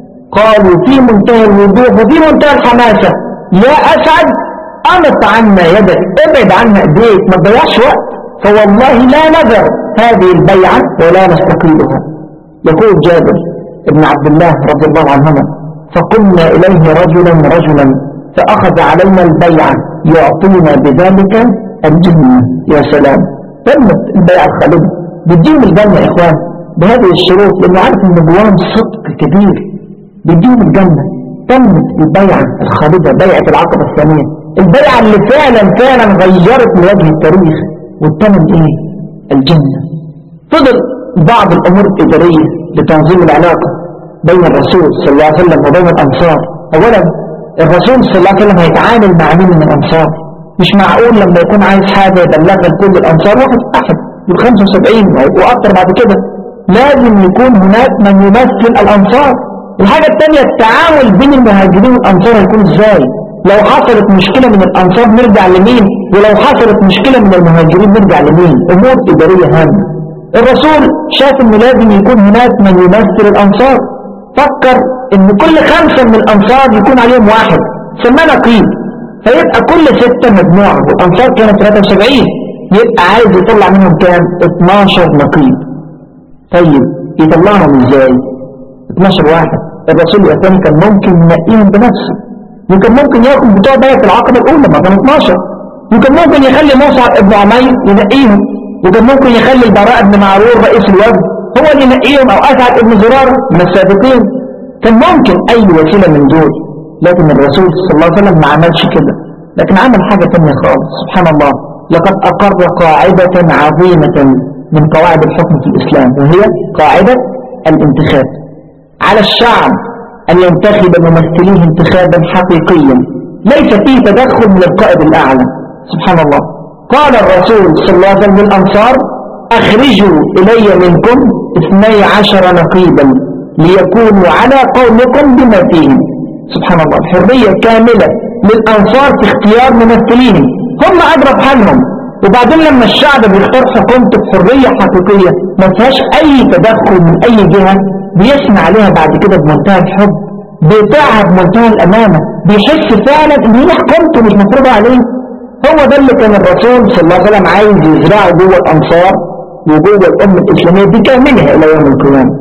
قالوا في منتهى الوضوح وفي منتهى الحماسة يا أسعد أمت عنا يدك ابعد عنا ايديك ما تضيعش وقت فوالله لا نذر هذه البيعة ولا نستقيلها يقول جابر ابن عبد الله رضي الله عنهما فقلنا إليه رجلا رجلا فأخذ علينا البيعة يعطينا بذلك الجنة يا سلام تمت البيعة الخالدة بديهم الجنة يا إخوان بهذه الشروط لأنه عارف أن جواهم صدق كبير بديهم الجنة تمت البيعة الخالدة بيعة العقبة الثانية البيعة اللي فعلا فعلا غيرت من وجه التاريخ والثمن ايه الجنة فضل بعض الامور الادارية لتنظيم العلاقة بين الرسول صلى الله عليه وسلم وبين الانصار اولا الرسول صلى الله عليه وسلم هيتعامل مع مين من الانصار مش معقول لما يكون عايز حاجة يبلغها لكل الانصار واحد احد يقول 75 واكثر بعد كده لازم يكون هناك من يمثل الانصار الحاجة الثانية التعامل بين المهاجرين والانصار هيكون ازاي لو حصلت مشكلة من الأنصار نرجع لمين ولو حصلت مشكلة من المهاجرين نرجع لمين أمور إدارية هامة الرسول شاف أنه لازم يكون هناك من يمثل الأنصار فكر أن كل خمسة من الأنصار يكون عليهم واحد سماه نقيب فيبقى كل ستة مجموعة والأنصار كانت 73 يبقى عايز يطلع منهم كام 12 نقيب طيب يطلعهم ازاي 12 واحد الرسول يا اخواني كان ممكن ينقيهم بنفسه وكان ممكن ياخد بتوع بيت العقبة الأولى ما كانوا 12 وكان ممكن يخلي مصعب ابن عمير ينقيهم وكان ممكن يخلي البراء بن معرور رئيس الوفد هو اللي ينقيهم أو أسعد ابن زرارة من السابقين كان ممكن أي وسيلة من دول لكن الرسول صلى الله عليه وسلم ما عملش كده لكن عمل حاجة تانية خالص سبحان الله لقد أقر قاعدة عظيمة من قواعد الحكم في الإسلام وهي قاعدة الانتخاب على الشعب أن ينتخب ممثليه انتخابا حقيقيا ليس فيه تدخل من القائد الأعلى سبحان الله قال الرسول صلى الله عليه وسلم للأنصار أخرجوا إلي منكم اثني عشر نقيبا ليكونوا على قومكم بما فيهم سبحان الله حرية كاملة للأنصار في اختيار ممثليهم هم أدرى بحالهم وبعدين لما الشعب بيختار حكومته بحرية حقيقية ما فيهاش أي تدخل من أي جهة بيسمع عليها بعد كده بمنتهى الحب بيطيعها بمنتهى الأمانة بيحس فعلا إن هي حكومته مش مفروضة عليه هو ده اللي كان الرسول صلى الله عليه وسلم عايز يزرعه جوه الأنصار وجوه الأمة الإسلامية بكاملها إلى يوم القيامة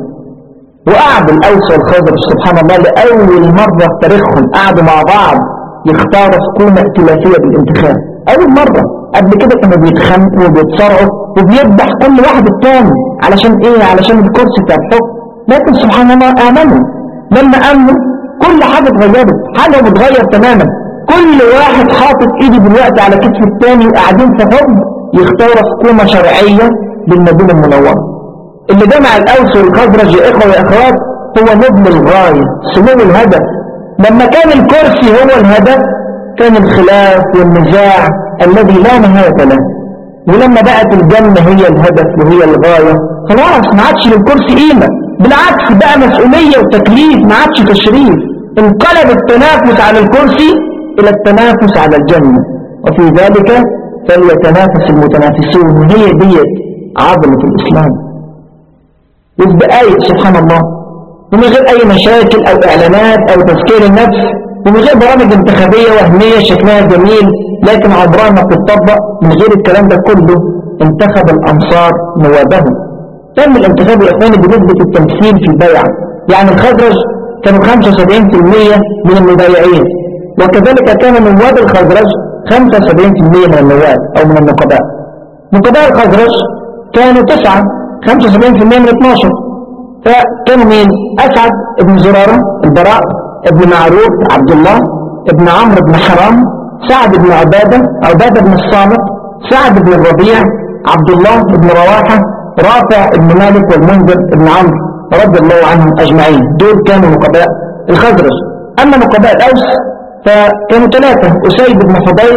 وقعد الأوس والخضر سبحان الله لأول مرة في تاريخهم قعدوا مع بعض يختاروا حكومة ائتلافية بالانتخاب أول مرة قبل كده كانوا بيتخانقوا وبيتصارعوا وبيذبح كل واحد التاني علشان إيه علشان الكرسي بتاع الحكم لكن سبحان الله آمنوا لما آمنوا كل حاجة اتغيرت حاجة بتغير تماما كل واحد حاطط ايده دلوقتي على كتف التاني وقاعدين في حب يختاروا حكومة شرعية للمدينة المنورة اللي جمع الأوس والخزرج يا إخوة يا أخوات هو نبل الغاية سمو الهدف لما كان الكرسي هو الهدف كان الخلاف والنزاع الذي لا نهاية له ولما بقت الجنة هي الهدف وهي الغاية خلاص ما عادش للكرسي قيمة بالعكس بقى مسؤولية وتكليف ما عادش تشريف انقلب التنافس على الكرسي إلى التنافس على الجنة وفي ذلك فليتنافس المتنافسون وهي ديت عظمة الإسلام وفي دقايق سبحان الله ومن غير أي مشاكل أو إعلانات أو تذكير النفس ومن غير برامج انتخابية وهمية شكلها جميل لكن عمرها ما بتطبق من غير الكلام ده كله انتخب الأنصار نوابهم تم الانتخاب يا إخواني بنسبة التمثيل في البيعة يعني الخزرج كانوا 75% من المبايعين وكذلك كان نواب الخزرج 75% من النواب أو من النقباء نقباء الخزرج كانوا 9 75% من 12 فكانوا مين أسعد ابن زرارة البراء ابن معروف عبد الله ابن عمرو بن حرام سعد بن عبادة عبادة بن الصامت سعد بن الربيع عبد الله بن رواحة رافع بن مالك والمنذر بن عمرو رضي الله عنهم أجمعين دول كانوا نقباء الخزرج أما نقباء الأوس فكانوا ثلاثة أسيد بن فضيل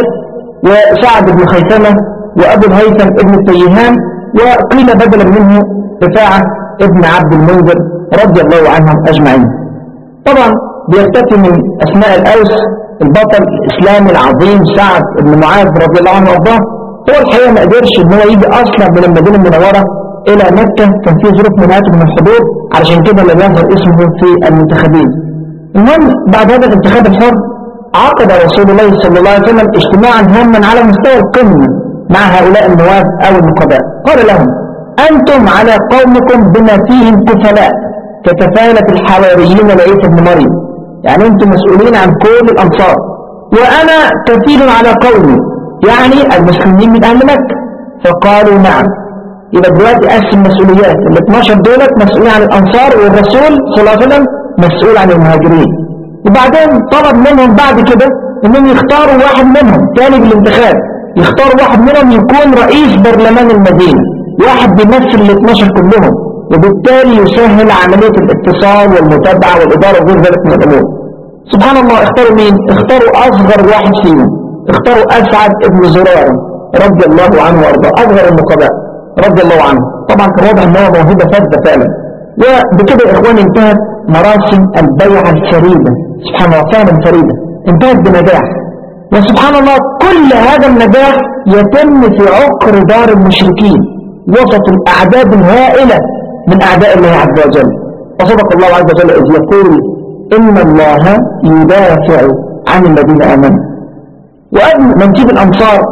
وسعد بن خيثمة وأبو الهيثم ابن التيهان وقيل بدلا منه رفاعة ابن عبد المنذر رضي الله عنهم أجمعين طبعا بيختفي من أسماء الأوس البطل الإسلامي العظيم سعد بن معاذ رضي الله عنه وارضاه هو الحقيقة ما قدرش ان هو يجي أصلا من المدينة المنورة إلى مكة كان في ظروف منعته من الحضور علشان كده لم يظهر اسمه في المنتخبين المهم بعد هذا الانتخاب الحر عقد رسول الله صلى الله عليه وسلم اجتماعا هاما على مستوى القمة مع هؤلاء النواب أو النقباء قال لهم أنتم على قومكم بما فيهم كفلاء ككفالة الحواريين لعيسى بن مريم يعني أنتم مسؤولين عن كل الأنصار وأنا كفيل على قومي يعني المسلمين من أهل مكة فقالوا نعم يبقى دلوقتي قسم مسؤوليات ال 12 دولت مسؤولين عن الأنصار والرسول صلى الله عليه وسلم مسؤول عن المهاجرين وبعدين طلب منهم بعد كده انهم يختاروا واحد منهم تاني بالانتخاب يختاروا واحد منهم يكون رئيس برلمان المدينة واحد بيمثل ال 12 كلهم وبالتالي يسهل عملية الاتصال والمتابعة والإدارة وغير ذلك من الأمور سبحان الله اختاروا مين؟ اختاروا أصغر واحد فيهم اختاروا أسعد ابن زرارة رضي الله عنه وأرضاه أصغر النقباء رضي الله عنه طبعا كان واضح ان هو موهبة فذة فعلا وبكده يا إخواني انتهت مراسم البيعة الفريدة سبحان الله فعلا فريدة انتهت بنجاح وسبحان الله كل هذا النجاح يتم في عقر دار المشركين وسط الأعداد الهائلة من أعداء الله عز وجل وصدق الله عز وجل إذ يقول إن الله يدافع عن الذين آمنوا وقبل ما نجيب الأنصار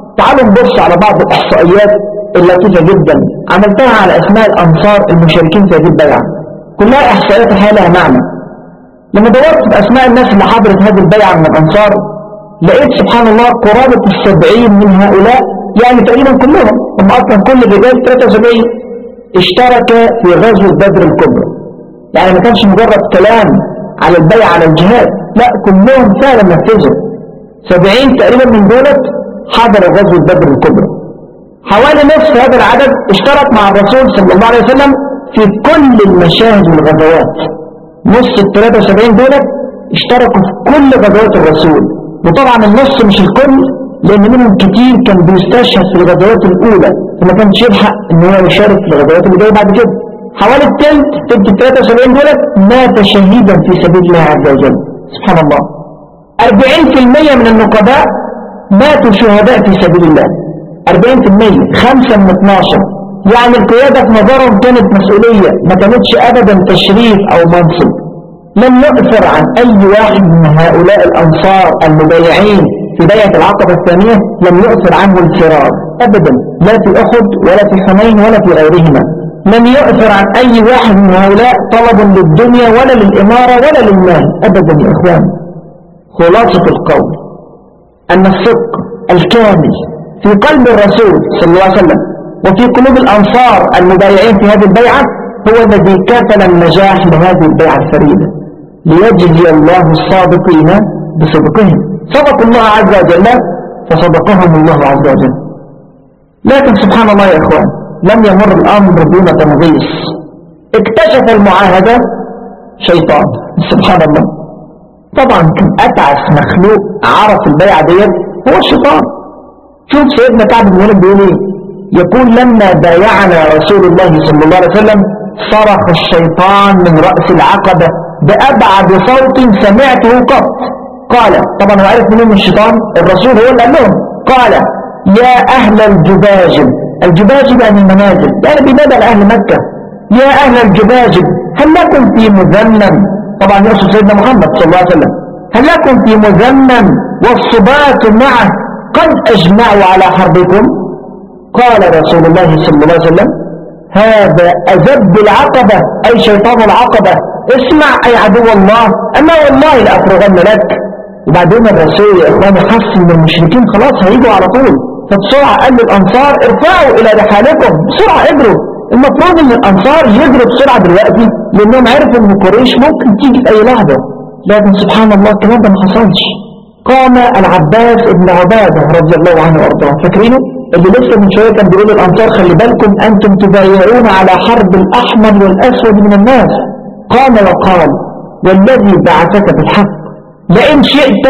تعالوا نبص على بعض الإحصائيات اللطيفة جدا عملتها على أسماء الأنصار المشاركين في هذه البيعة كلها إحصائيات الحقيقة لها معنى لما دورت بأسماء الناس اللي حضرت هذه البيعة من الأنصار لقيت سبحان الله قرابة السبعين من هؤلاء يعني تقريبا كلهم هم أصلا كل الرجال 73 اشترك في غزوة بدر الكبرى يعني ما كانش مجرد كلام على البيع على الجهاد لا كلهم فعلا نفذوا 70 تقريبا من دولت حضروا غزوة بدر الكبرى حوالي نصف هذا العدد اشترك مع الرسول صلى الله عليه وسلم في كل المشاهد والغزوات نص ال 73 دولت اشتركوا في كل غزوات الرسول وطبعا النص مش الكل لان منهم كتير كان بيستشهد في الغزوات الاولى فما كانش يلحق ان هو يشارك في الغزوات اللي جايه بعد كده حوالي الثلث ثلث ال 73 دولت مات شهيدا في سبيل الله عز وجل سبحان الله 40% من النقباء ماتوا شهداء في سبيل الله 40% 5 من 12 يعني القيادة في نظرهم كانت مسؤولية ما كانتش أبدا تشريف أو منصب لم يؤثر عن أي واحد من هؤلاء الأنصار المبايعين في بيعة العقبة الثانية لم يؤثر عنه الفرار أبدا لا في أحد ولا في حنين ولا في غيرهما لم يؤثر عن أي واحد من هؤلاء طلب للدنيا ولا للإمارة ولا للمال أبدا يا إخوان خلاصة القول أن الصدق الكامل في قلب الرسول صلى الله عليه وسلم وفي قلوب الأنصار المبايعين في هذه البيعة هو الذي كفل النجاح لهذه البيعة الفريدة ليجزي الله الصادقين بصدقهم صدقوا الله عز وجل فصدقهم الله عز وجل لكن سبحان الله يا إخوان لم يمر الأمر دون تنغيص اكتشف المعاهدة شيطان سبحان الله طبعا كان أتعس مخلوق عرف البيعة ديت هو الشيطان شوف سيدنا كعب بن مالك بيقول ايه يقول لما بايعنا رسول الله صلى الله عليه وسلم صرخ الشيطان من رأس العقبة بأبعد صوت سمعته قط قال طبعا هو عرف منين الشيطان الرسول هو اللي قال لهم قال يا أهل الجباجب الجباجب يعني المنازل يعني بماذا لأهل مكة يا أهل الجباجب هل لكم في مذمم طبعا يقصد سيدنا محمد صلى الله عليه وسلم هل لكم في مذمم والصبات معه قد أجمعوا على حربكم قال رسول الله صلى الله عليه وسلم هذا أذب العقبة أي شيطان العقبة اسمع أي عدو الله أما والله لأفرغن لك وبعدين الرسول يا إخواني حس إن المشركين خلاص هيجوا على طول فبسرعة قال للأنصار ارفعوا إلى رحالكم بسرعة اجروا المفروض إن الأنصار يجروا بسرعة دلوقتي لأنهم عرفوا إن قريش ممكن تيجي في أي لحظة لكن سبحان الله الكلام ده ما حصلش قام العباس بن عبادة رضي الله عنه وارضاه فاكرينه اللي لسه من شوية كان بيقول للأنصار خلي بالكم أنتم تبايعون على حرب الأحمر والأسود من الناس قام وقال والذي بعثك بالحق لئن شئت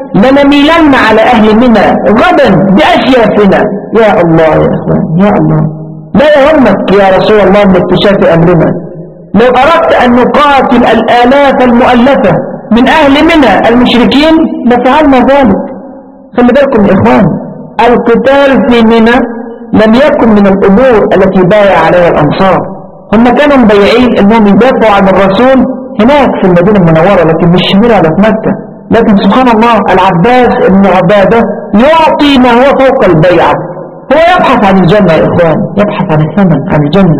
لنميلن على أهل منى غدا بأسيافنا يا الله يا أخوان يا الله لا يهمك يا رسول الله من اكتشاف أمرنا لو أردت أن نقاتل الآلاف المؤلفة من أهل منى المشركين لفعلنا ذلك خلي بالكم يا إخوان القتال في منى لم يكن من الأمور التي بايع عليها الأنصار هم كانوا مبيعين أنهم يدافعوا عن الرسول هناك في المدينة المنورة لكن مش هنا ولا في مكة لكن سبحان الله العباس بن عبادة يعطي ما هو فوق البيعة هو يبحث عن الجنة يا إخوان يبحث عن الثمن عن الجنة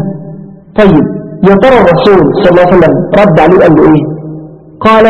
طيب يا ترى الرسول صلى الله عليه وسلم رد عليه قال له إيه قال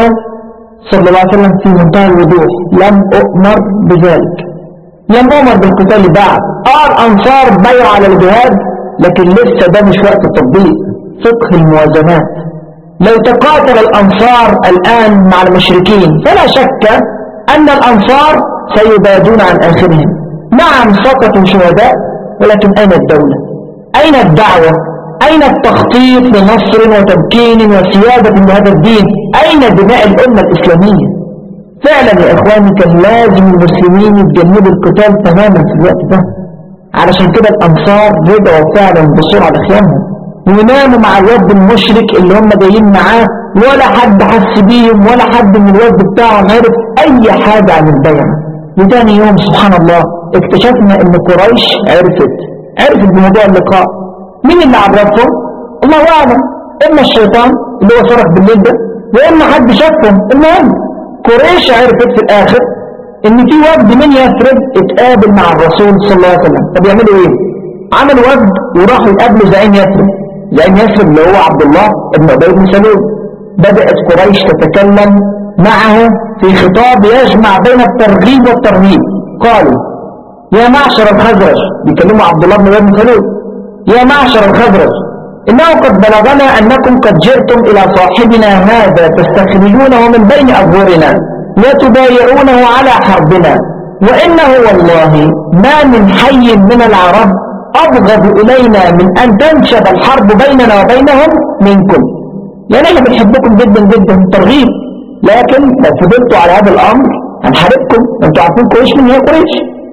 صلى الله عليه وسلم في منتهى الوضوح لم أؤمر بذلك لم أؤمر بالقتال بعد آه الأنصار بيع على الجهاد لكن لسه ده مش وقت التطبيق فقه الموازنات لو تقاتل الأنصار الآن مع المشركين فلا شك أن الأنصار سيبادون عن آخرهم نعم سقطوا شهداء ولكن أين الدولة أين الدعوة أين التخطيط لنصر وتمكين وسيادة لهذا الدين أين بناء الأمة الإسلامية فعلا يا إخواني كان لازم المسلمين يتجنبوا القتال تماما في الوقت ده علشان كده الأنصار رجعوا فعلا بسرعة لخيامهم وناموا مع الوفد المشرك اللي هم جايين معاه ولا حد حس بيهم ولا حد من الوفد بتاعهم عرف أي حاجة عن البيعة وتاني يوم سبحان الله اكتشفنا ان قريش عرفت عرفت بموضوع اللقاء مين اللي عرفهم الله اعلم اما الشيطان اللي هو صرخ بالليل ده واما حد شافهم المهم قريش عرفت في الاخر ان في وفد من يثرب اتقابل مع الرسول صلى الله عليه وسلم طب يعملوا ايه عمل وفد وراحوا يقابلوا زعيم يثرب زعيم يثرب اللي هو عبد الله بن ابي بن سلول بدات قريش تتكلم معه في خطاب يجمع بين الترغيب والترهيب قالوا يا معشر الخزرج بيكلموا عبد الله بن ابي بن سلول يا معشر الخزرج إنه قد بلغنا أنكم قد جئتم إلى صاحبنا هذا تستخرجونه من بين أظهرنا وتبايعونه على حربنا وإنه والله ما من حي من العرب أبغض إلينا من أن تنشب الحرب بيننا وبينهم منكم يعني احنا بنحبكم جدا جدا ترغيب لكن لو فضلتوا على هذا الأمر هنحاربكم انتوا عارفين كويس من هي قريش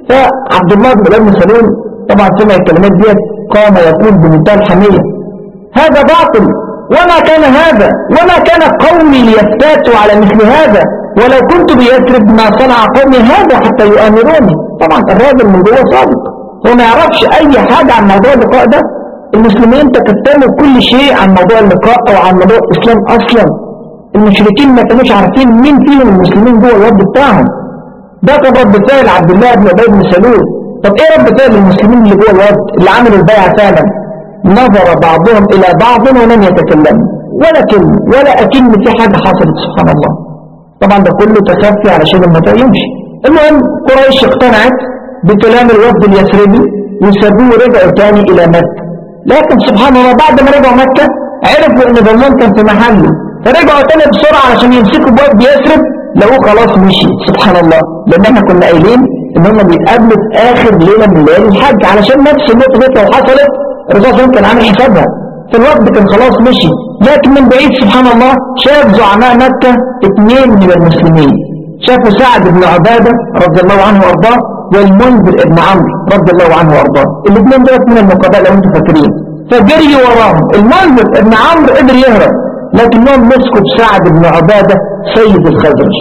فعبد الله بن ابن سلول طبعا سمع الكلمات ديت قام يقول بمنتهى الحمية هذا باطل وما كان هذا وما كان قومي ليفتاتوا على مثل هذا ولو كنت بيثرب ما صنع قومي هذا حتى يؤامروني طبعا الراجل من جوه صادق هو ما يعرفش اي حاجة عن موضوع اللقاء ده المسلمين تكتموا كل شيء عن موضوع اللقاء او عن موضوع الاسلام اصلا المشركين ما كانوش عارفين مين فيهم المسلمين جوه الواد بتاعهم ده كان رد فعل عبد الله بن ابي بن سلول طب ايه رد فعل المسلمين اللي جوه الواد اللي عملوا البيعه فعلا نظر بعضهم إلى بعض ولم يتكلموا ولا كلمة ولا أكن في حاجة حصلت سبحان الله طبعا ده كله تخفي علشان الموضوع يمشي المهم قريش اقتنعت بكلام الوفد اليثربي وسابوه ورجعوا تاني إلى مكة لكن سبحان الله بعد ما رجعوا مكة عرفوا إن ضمان كان في محله فرجعوا تاني بسرعة علشان يمسكوا بوفد يثرب لقوه خلاص مشي سبحان الله لأن احنا كنا قايلين إن هم بيتقابلوا في آخر ليلة من ليالي الحج علشان نفس النقطة دي لو حصلت الرسول صلى كان عامل حسابها في الوقت كان خلاص مشي لكن من بعيد سبحان الله شاف زعماء مكة اثنين من المسلمين شافوا سعد بن عبادة رضي الله عنه وارضاه والمنذر بن عمرو رضي الله عنه وارضاه الاثنين دول من النقباء لو انتم فاكرين فجري وراهم المنذر بن عمرو قدر يهرب لكنهم مسكوا بسعد بن عبادة سيد الخزرج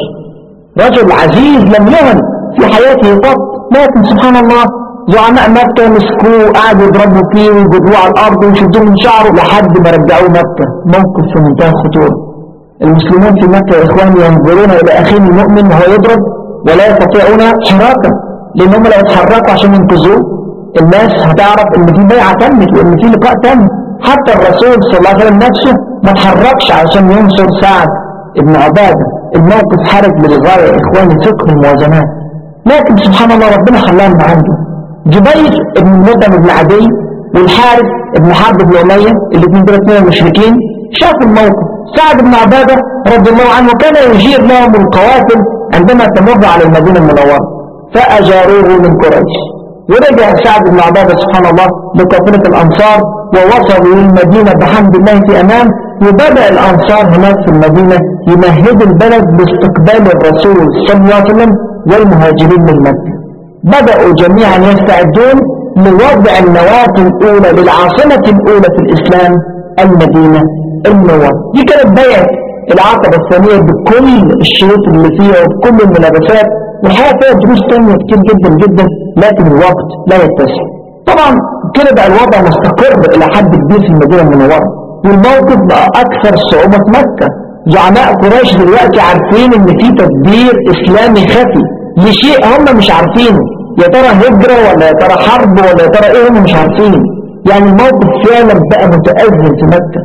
رجل عزيز لم يهن في حياته قط لكن سبحان الله زعماء مكة مسكوه قعدوا يضربوا فيه ويجروه على الأرض ويشدوه من شعره لحد ما رجعوه مكة موقف في منتهى الخطورة المسلمون في مكة يا إخواني ينظرون إلى أخيهم المؤمن وهو يضرب ولا يستطيعون حراكا لأن هم لو اتحركوا عشان ينقذوه الناس هتعرف إن في بيعة تمت وإن في لقاء تم حتى الرسول صلى الله عليه وسلم نفسه ما اتحركش عشان ينصر سعد ابن عبادة الموقف حرج للغاية يا إخواني فقه الموازنات لكن سبحان الله ربنا خلاها من عنده جبير بن مدن بن عدي والحارث بن حرب بن أمية الاثنين دول اثنين المشركين شافوا الموقف سعد بن عبادة رضي الله عنه كان يجير لهم القوافل عندما تمر على المدينة المنورة فأجاروه من قريش ورجع سعد بن عبادة سبحان الله لقافلة الأنصار ووصلوا للمدينة بحمد الله في أمان وبدأ الأنصار هناك في المدينة يمهدوا البلد لاستقبال الرسول صلى الله عليه وسلم والمهاجرين من مكة بدأوا جميعا يستعدون لوضع النواة الأولى للعاصمة الأولى في الإسلام المدينة المنورة دي كانت بيعة العقبة الثانية بكل الشروط اللي فيها وبكل الملابسات والحقيقة فيها دروس تانية كتير جدا جدا لكن الوقت لا يتسع طبعا كده بقى الوضع مستقر إلى حد كبير في المدينة المنورة والموقف بقى أكثر صعوبة في مكة زعماء قريش دلوقتي عارفين إن في تدبير إسلامي خفي لشيء هم مش عارفينه يا ترى هجرة ولا يا ترى حرب ولا يا ترى ايه هم مش عارفين يعني الموقف فعلا بقى متأذن في مكة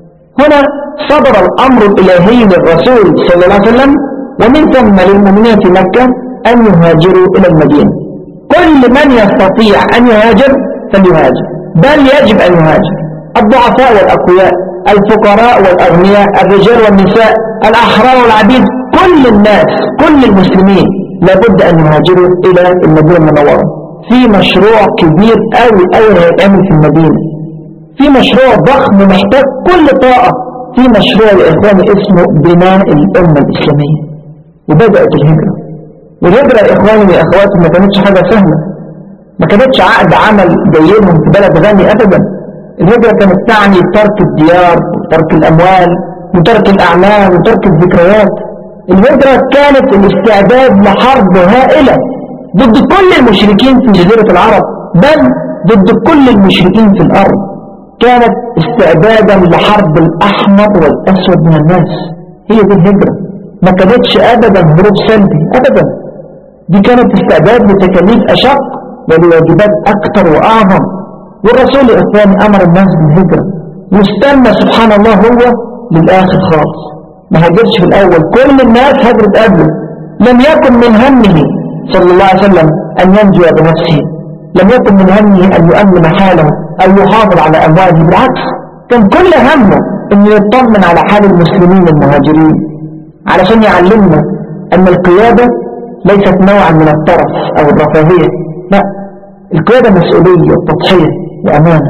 هنا صدر الأمر الإلهي للرسول صلى الله عليه وسلم ومن ثم للمؤمنين في مكة أن يهاجروا إلى المدينة كل من يستطيع أن يهاجر فليهاجر بل يجب أن يهاجر الضعفاء والأقوياء الفقراء والأغنياء الرجال والنساء الأحرار والعبيد كل الناس كل المسلمين لابد أن يهاجروا إلى المدينة المنورة في مشروع كبير أوي أوي هيتعمل في المدينة في مشروع ضخم محتاج كل طاقة في مشروع يا إخواني اسمه بناء الأمة الإسلامية وبدأت الهجرة والهجرة يا إخواني يا أخواتي ما كانتش حاجة سهلة ما كانتش عقد عمل جايلهم في بلد غني أبدا الهجرة كانت تعني ترك الديار وترك الأموال وترك الأعمال وترك الذكريات الهجرة كانت الاستعداد لحرب هائلة ضد كل المشركين في جزيرة العرب بل ضد كل المشركين في الأرض كانت استعدادا لحرب الأحمر والأسود من الناس هي دي الهجرة ما كانتش أبدا هروب سلبي أبدا دي كانت استعداد لتكاليف أشق ولواجبات أكثر وأعظم والرسول يا إخواني أمر الناس بالهجرة واستنى سبحان الله هو للآخر خالص ما هاجرش في الأول كل الناس هجرت قبله لم يكن من همه صلى الله عليه وسلم أن ينجو بنفسه لم يكن من همه أن يؤمن حاله أو يحافظ على أمواله بالعكس كان كل همه أن يطمن على حال المسلمين المهاجرين علشان يعلمنا أن القيادة ليست نوعا من الترف أو الرفاهية لا القيادة مسؤولية وتضحية وأمانة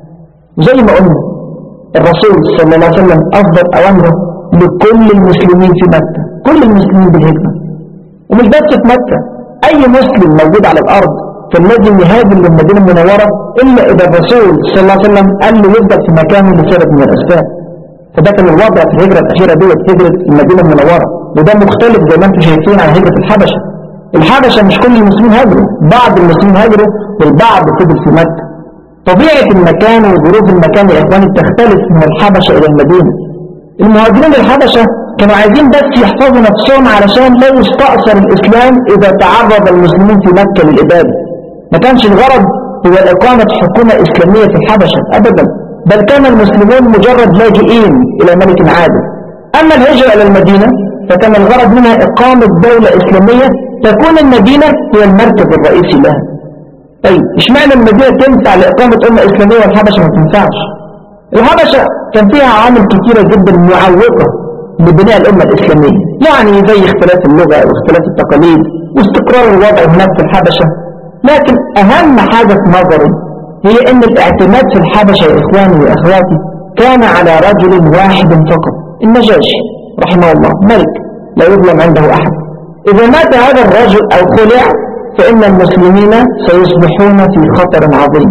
وزي ما قلنا الرسول صلى الله عليه وسلم أصدر أوامره لكل المسلمين في مكة كل المسلمين بالهجرة ومش بس في مكة أي مسلم موجود على الأرض كان لازم يهاجر للمدينة المنورة إلا إذا الرسول صلى الله عليه وسلم قال له يفضل في مكانه لسبب من الأسباب فده كان الوضع في الهجرة الأخيرة ديت هجرة المدينة المنورة وده مختلف زي ما انتم شايفين عن هجرة الحبشة الحبشة مش كل المسلمين هاجروا بعض المسلمين هاجروا والبعض فضل في مكة طبيعة المكان وظروف المكان يا إخواني بتختلف من الحبشة إلى المدينة المهاجرين للحبشة كانوا عايزين بس يحفظوا نفسهم علشان لا يستأثر الإسلام إذا تعرض المسلمين في مكة للإبادة ما كانش الغرض هو إقامة حكومة إسلامية في الحبشة أبدا بل كان المسلمون مجرد لاجئين إلى ملك عادل أما الهجرة إلى المدينة فكان الغرض منها إقامة دولة إسلامية تكون المدينة هي المركز الرئيسي لها طيب اشمعنى المدينة تنفع لإقامة أمة إسلامية والحبشة ما تنفعش الحبشة كان فيها عوامل كثيرة جدا معوقة لبناء الأمة الإسلامية يعني زي اختلاف اللغة واختلاف التقاليد واستقرار الوضع هناك في الحبشة لكن أهم حاجة في نظري هي أن الاعتماد في الحبشة يا إخواني وأخواتي كان على رجل واحد فقط النجاشي رحمه الله ملك لا يظلم عنده أحد إذا مات هذا الرجل أو خلع فإن المسلمين سيصبحون في خطر عظيم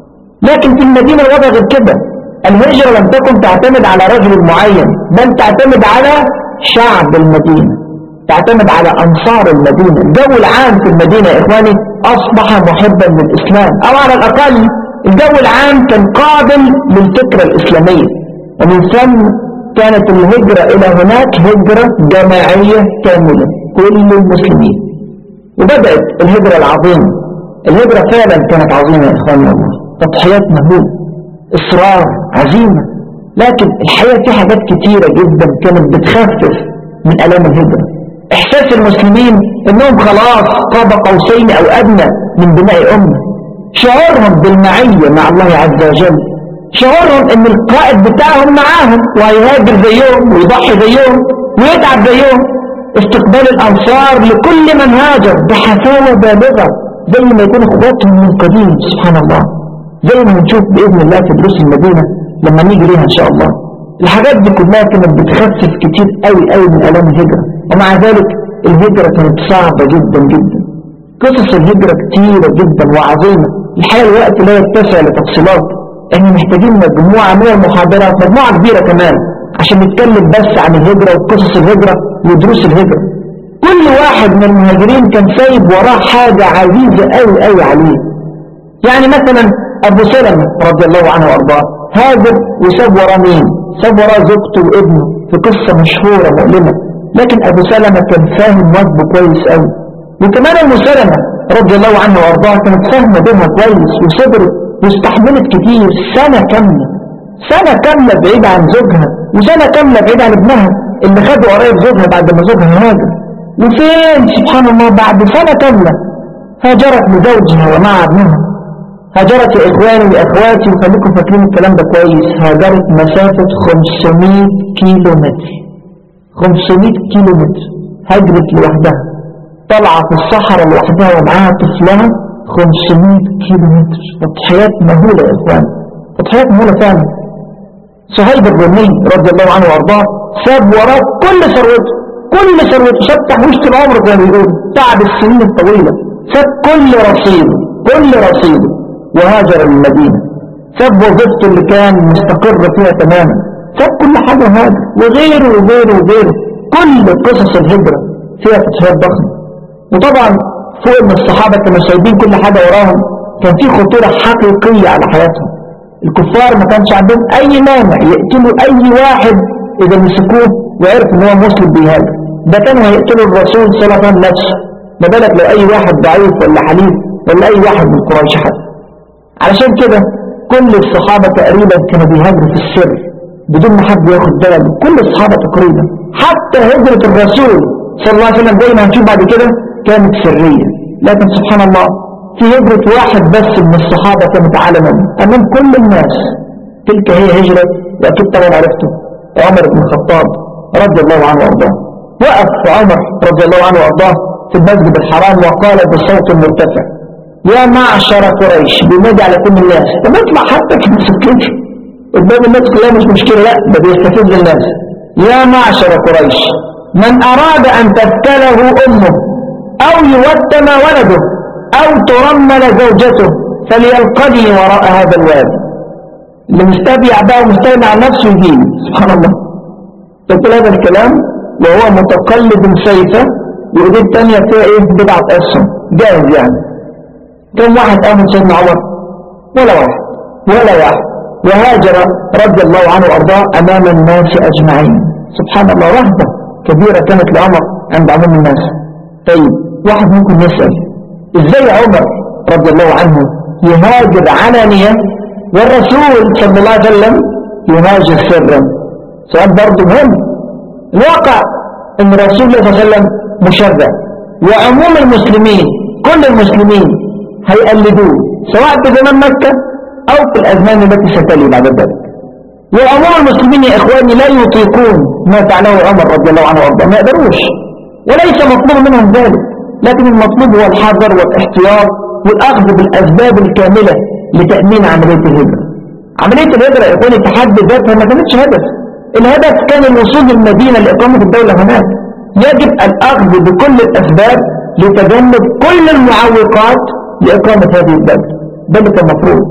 لكن في المدينة الوضع غير كده الهجرة لم تكن تعتمد على رجل معين بل تعتمد على شعب المدينة تعتمد على أنصار المدينة الجو العام في المدينة يا إخواني أصبح محبا للإسلام أو على الأقل الجو العام كان قابل للفكرة الإسلامية ومن ثم كانت الهجرة إلى هناك هجرة جماعية كاملة كل المسلمين وبدأت الهجرة العظيمة الهجرة فعلا كانت عظيمة يا إخواني الله تضحيات مهولة إصرار عزيمة لكن الحقيقة في حاجات كتيرة جدا كانت بتخفف من ألام الهجرة إحساس المسلمين إنهم خلاص قاب قوسين أو أدنى من بناء أمة شعورهم بالمعية مع الله عز وجل شعورهم إن القائد بتاعهم معاهم وهيهاجر زيهم ويضحي زيهم ويتعب زيهم استقبال الأنصار لكل من هاجر بحفاوة بالغة زي ما يكون اخواتهم من قديم سبحان الله زي ما هنشوف بإذن الله في دروس المدينة لما نيجي ليها إن شاء الله الحاجات دي كلها كانت بتخفف كتير قوي قوي من ألام الهجرة ومع ذلك الهجرة كانت صعبة جدا جدا قصص الهجرة كتيرة جدا وعظيمة الحقيقة الوقت لا يتسع لتفصيلات احنا محتاجين مجموعة من المحاضرات مجموعة كبيرة كمان عشان نتكلم بس عن الهجرة وقصص الهجرة ودروس الهجرة كل واحد من المهاجرين كان سايب وراه حاجة عزيزة قوي قوي عليه يعني مثلا أبو سلمة رضي الله عنه وأرضاه هاجر وساب وراه مين ساب وراه زوجته وابنه في قصة مشهورة مؤلمة لكن أبو سلمة كان فاهم واجبه كويس قوي وكمان أم سلمة رضي الله عنه وأرضاه كانت فاهمة دينها كويس وصبرت واستحملت كتير سنة كاملة سنة كاملة بعيدة عن زوجها وسنة كاملة بعيدة عن ابنها اللي خده قريب زوجها بعد ما زوجها هاجر وفين سبحان الله بعد سنة كاملة هاجرت لزوجها ومع ابنها هاجرت يا إخواني وأخواتي وخليكم فاكرين الكلام ده كويس هاجرت مسافة 500 كيلو متر 500 كيلو متر هاجرت لوحدها طالعة في الصحراء لوحدها ومعاها طفلها 500 كيلو متر تضحيات مهولة يا إخواني تضحيات مهولة فعلا صهيب الرومي رضي الله عنه وارضاه ساب وراه كل ثروته كل ثروته ساب تحويشة العمر زي ما بيقولوا تعب السنين الطويلة ساب كل رصيده كل رصيده وهاجر للمدينة ساب وظيفته اللي كان مستقر فيها تماما ساب كل حاجة هاجر وغيره وغيره وغيره كل قصص الهجرة فيها تضحيات ضخمة وطبعا فوق ان الصحابة كانوا سايبين كل حاجة وراهم كان في خطورة حقيقية على حياتهم الكفار ما كانش عندهم اي مانع يقتلوا اي واحد اذا مسكوه وعرف ان هو مسلم بيهاجر ده كانوا هيقتلوا الرسول صلى الله عليه وسلم نفسه ما بالك لو أي واحد ضعيف ولا حليف ولا أي واحد من قريش حتى علشان كده كل الصحابة تقريبا كانوا بيهاجروا في السر بدون ما حد ياخد باله كل الصحابة تقريبا حتى هجرة الرسول صلى الله عليه وسلم زي ما هنشوف بعد كده كانت سرية لكن سبحان الله في هجرة واحد بس من الصحابة كانت علما أمام كل الناس تلك هي هجرة وأكيد طبعا عرفته عمر بن الخطاب رضي الله عنه وأرضاه وقف عمر رضي الله عنه وأرضاه في المسجد الحرام وقال بصوت مرتفع يا معشر قريش بينادي على كل الناس طب اطلع حتى كده سكتي قدام الناس كلها مش مشكلة لا ده بيستفز الناس يا معشر قريش من أراد أن تبتله أمه أو يوتم ولده أو ترمل زوجته فليلقني وراء هذا الوادي اللي مستبيع بقى ومستغني عن نفسه يجيني سبحان الله تقول هذا الكلام وهو متقلب سيفه وإيديه التانية فيها إيه بضعة أسهم جاهز يعني كم واحد آمن سيدنا عمر ولا واحد ولا واحد وهاجر رضي الله عنه وأرضاه أمام الناس أجمعين سبحان الله رهبة كبيرة كانت لعمر عند عموم الناس طيب واحد ممكن يسأل إزاي عمر رضي الله عنه يهاجر علانية والرسول صلى الله عليه وسلم يهاجر سرا سؤال برضه مهم الواقع ان رسول الله صلى الله عليه وسلم مشرع وعموم المسلمين كل المسلمين هيقلدوه سواء في زمان مكة أو في الأزمان التي ستلي بعد ذلك وعموم المسلمين يا إخواني لا يطيقون ما فعله عمر رضي الله عنه وارضاه ما يقدروش وليس مطلوب منهم ذلك لكن المطلوب هو الحذر والاحتياط والأخذ بالأسباب الكاملة لتأمين عملية الهجرة عملية الهجرة يا إخواني في حد ذاتها ما كانتش هدف الهدف كان الوصول للمدينة لإقامة الدولة هناك يجب الأخذ بكل الأسباب لتجنب كل المعوقات لإقامة هذه الدولة ذلك المفروض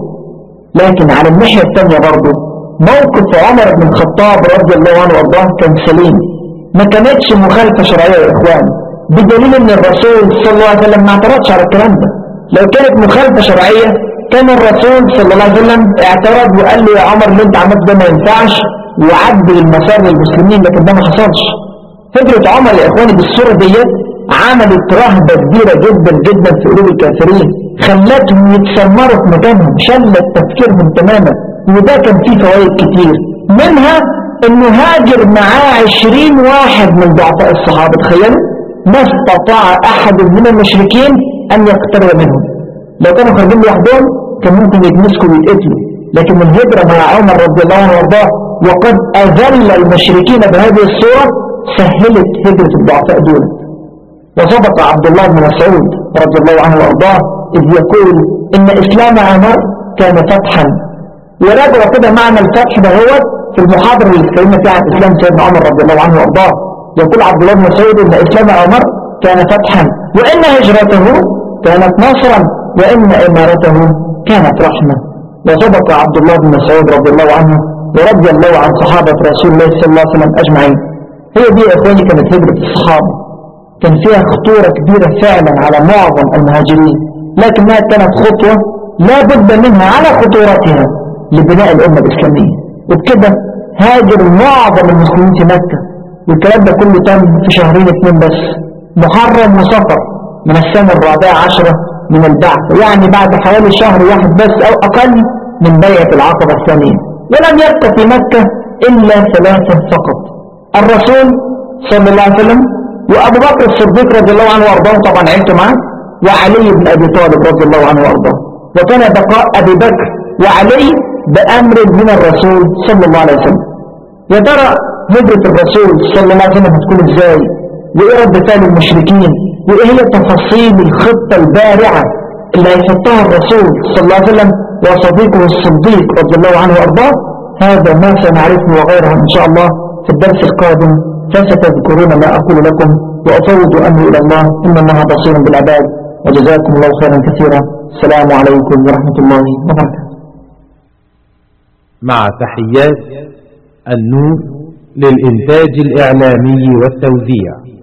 لكن على الناحية الثانية برضه موقف عمر بن الخطاب رضي الله عنه وارضاه كان سليم ما كانتش مخالفة شرعية يا إخوان بدليل ان الرسول صلى الله عليه وسلم ما اعترضش على الكلام ده لو كانت مخالفة شرعية كان الرسول صلى الله عليه وسلم اعترض وقال له يا عمر اللي انت عملته ده ما ينفعش وعدل المسار للمسلمين لكن ده ما حصلش هجرة عمر يا اخواني بالصورة ديت عملت رهبة كبيرة جدا جدا في قلوب الكافرين خلتهم يتسمروا في مكانهم شلت تفكيرهم تماما وده كان فيه فوائد كتير منها انه هاجر معاه عشرين واحد من ضعفاء الصحابة تخيلوا ما استطاع احد من المشركين ان يقترب منهم لو كانوا خارجين لوحدهم كان ممكن يتمسكوا ويتقتلوا لكن الهجرة مع عمر رضي الله عنه وارضاه وقد اذل المشركين بهذه الصورة سهلت هجرة الضعفاء دول وصدق عبد الله بن مسعود رضي الله عنه وارضاه اذ يقول ان اسلام عمر كان فتحا وراجعوا كده معنى الفتح ده هو في المحاضرة اللي اتكلمنا فيها عن اسلام سيدنا عمر رضي الله عنه وارضاه يقول عبد الله بن مسعود ان اسلام عمر كان فتحا وان هجرته كانت نصرا وان امارته كانت رحمة وصدق عبد الله بن مسعود رضي الله عنه ورضي الله عن صحابة رسول الله صلى الله عليه وسلم اجمعين هي دي يا اخواني كانت هجرة الصحابة كان فيها خطورة كبيرة فعلا على معظم المهاجرين لكنها كانت خطوة لا بد منها على خطورتها لبناء الأمة الإسلامية وبكده هاجر معظم المسلمين في مكة والكلام ده كله تم في شهرين اثنين بس محرم وصفر من السنة الرابعة عشرة من البعث يعني بعد حوالي شهر واحد بس أو أقل من بيعة العقبة الثانية ولم يبقى في مكة إلا ثلاثة فقط الرسول صلى الله عليه وسلم وأبو بكر الصديق رضي الله عنه وأرضاه طبعا عيلته معاه وعلي بن أبي طالب رضي الله عنه وأرضاه وكان بقاء أبي بكر وعلي بأمر من الرسول صلى الله عليه وسلم يا ترى هجرة الرسول صلى الله عليه وسلم هتكون ازاي وايه رد فعل المشركين وايه هي تفاصيل الخطة البارعة اللي هيحطها الرسول صلى الله عليه وسلم وصديقه الصديق رضي الله عنه وارضاه هذا ما سنعرفه وغيره ان شاء الله في الدرس القادم فستذكرون ما اقول لكم وافوض امري الى الله ان الله بصير بالعباد وجزاكم الله خيرا كثيرا السلام عليكم ورحمة الله وبركاته مع تحيات النور للإنتاج الإعلامي والتوزيع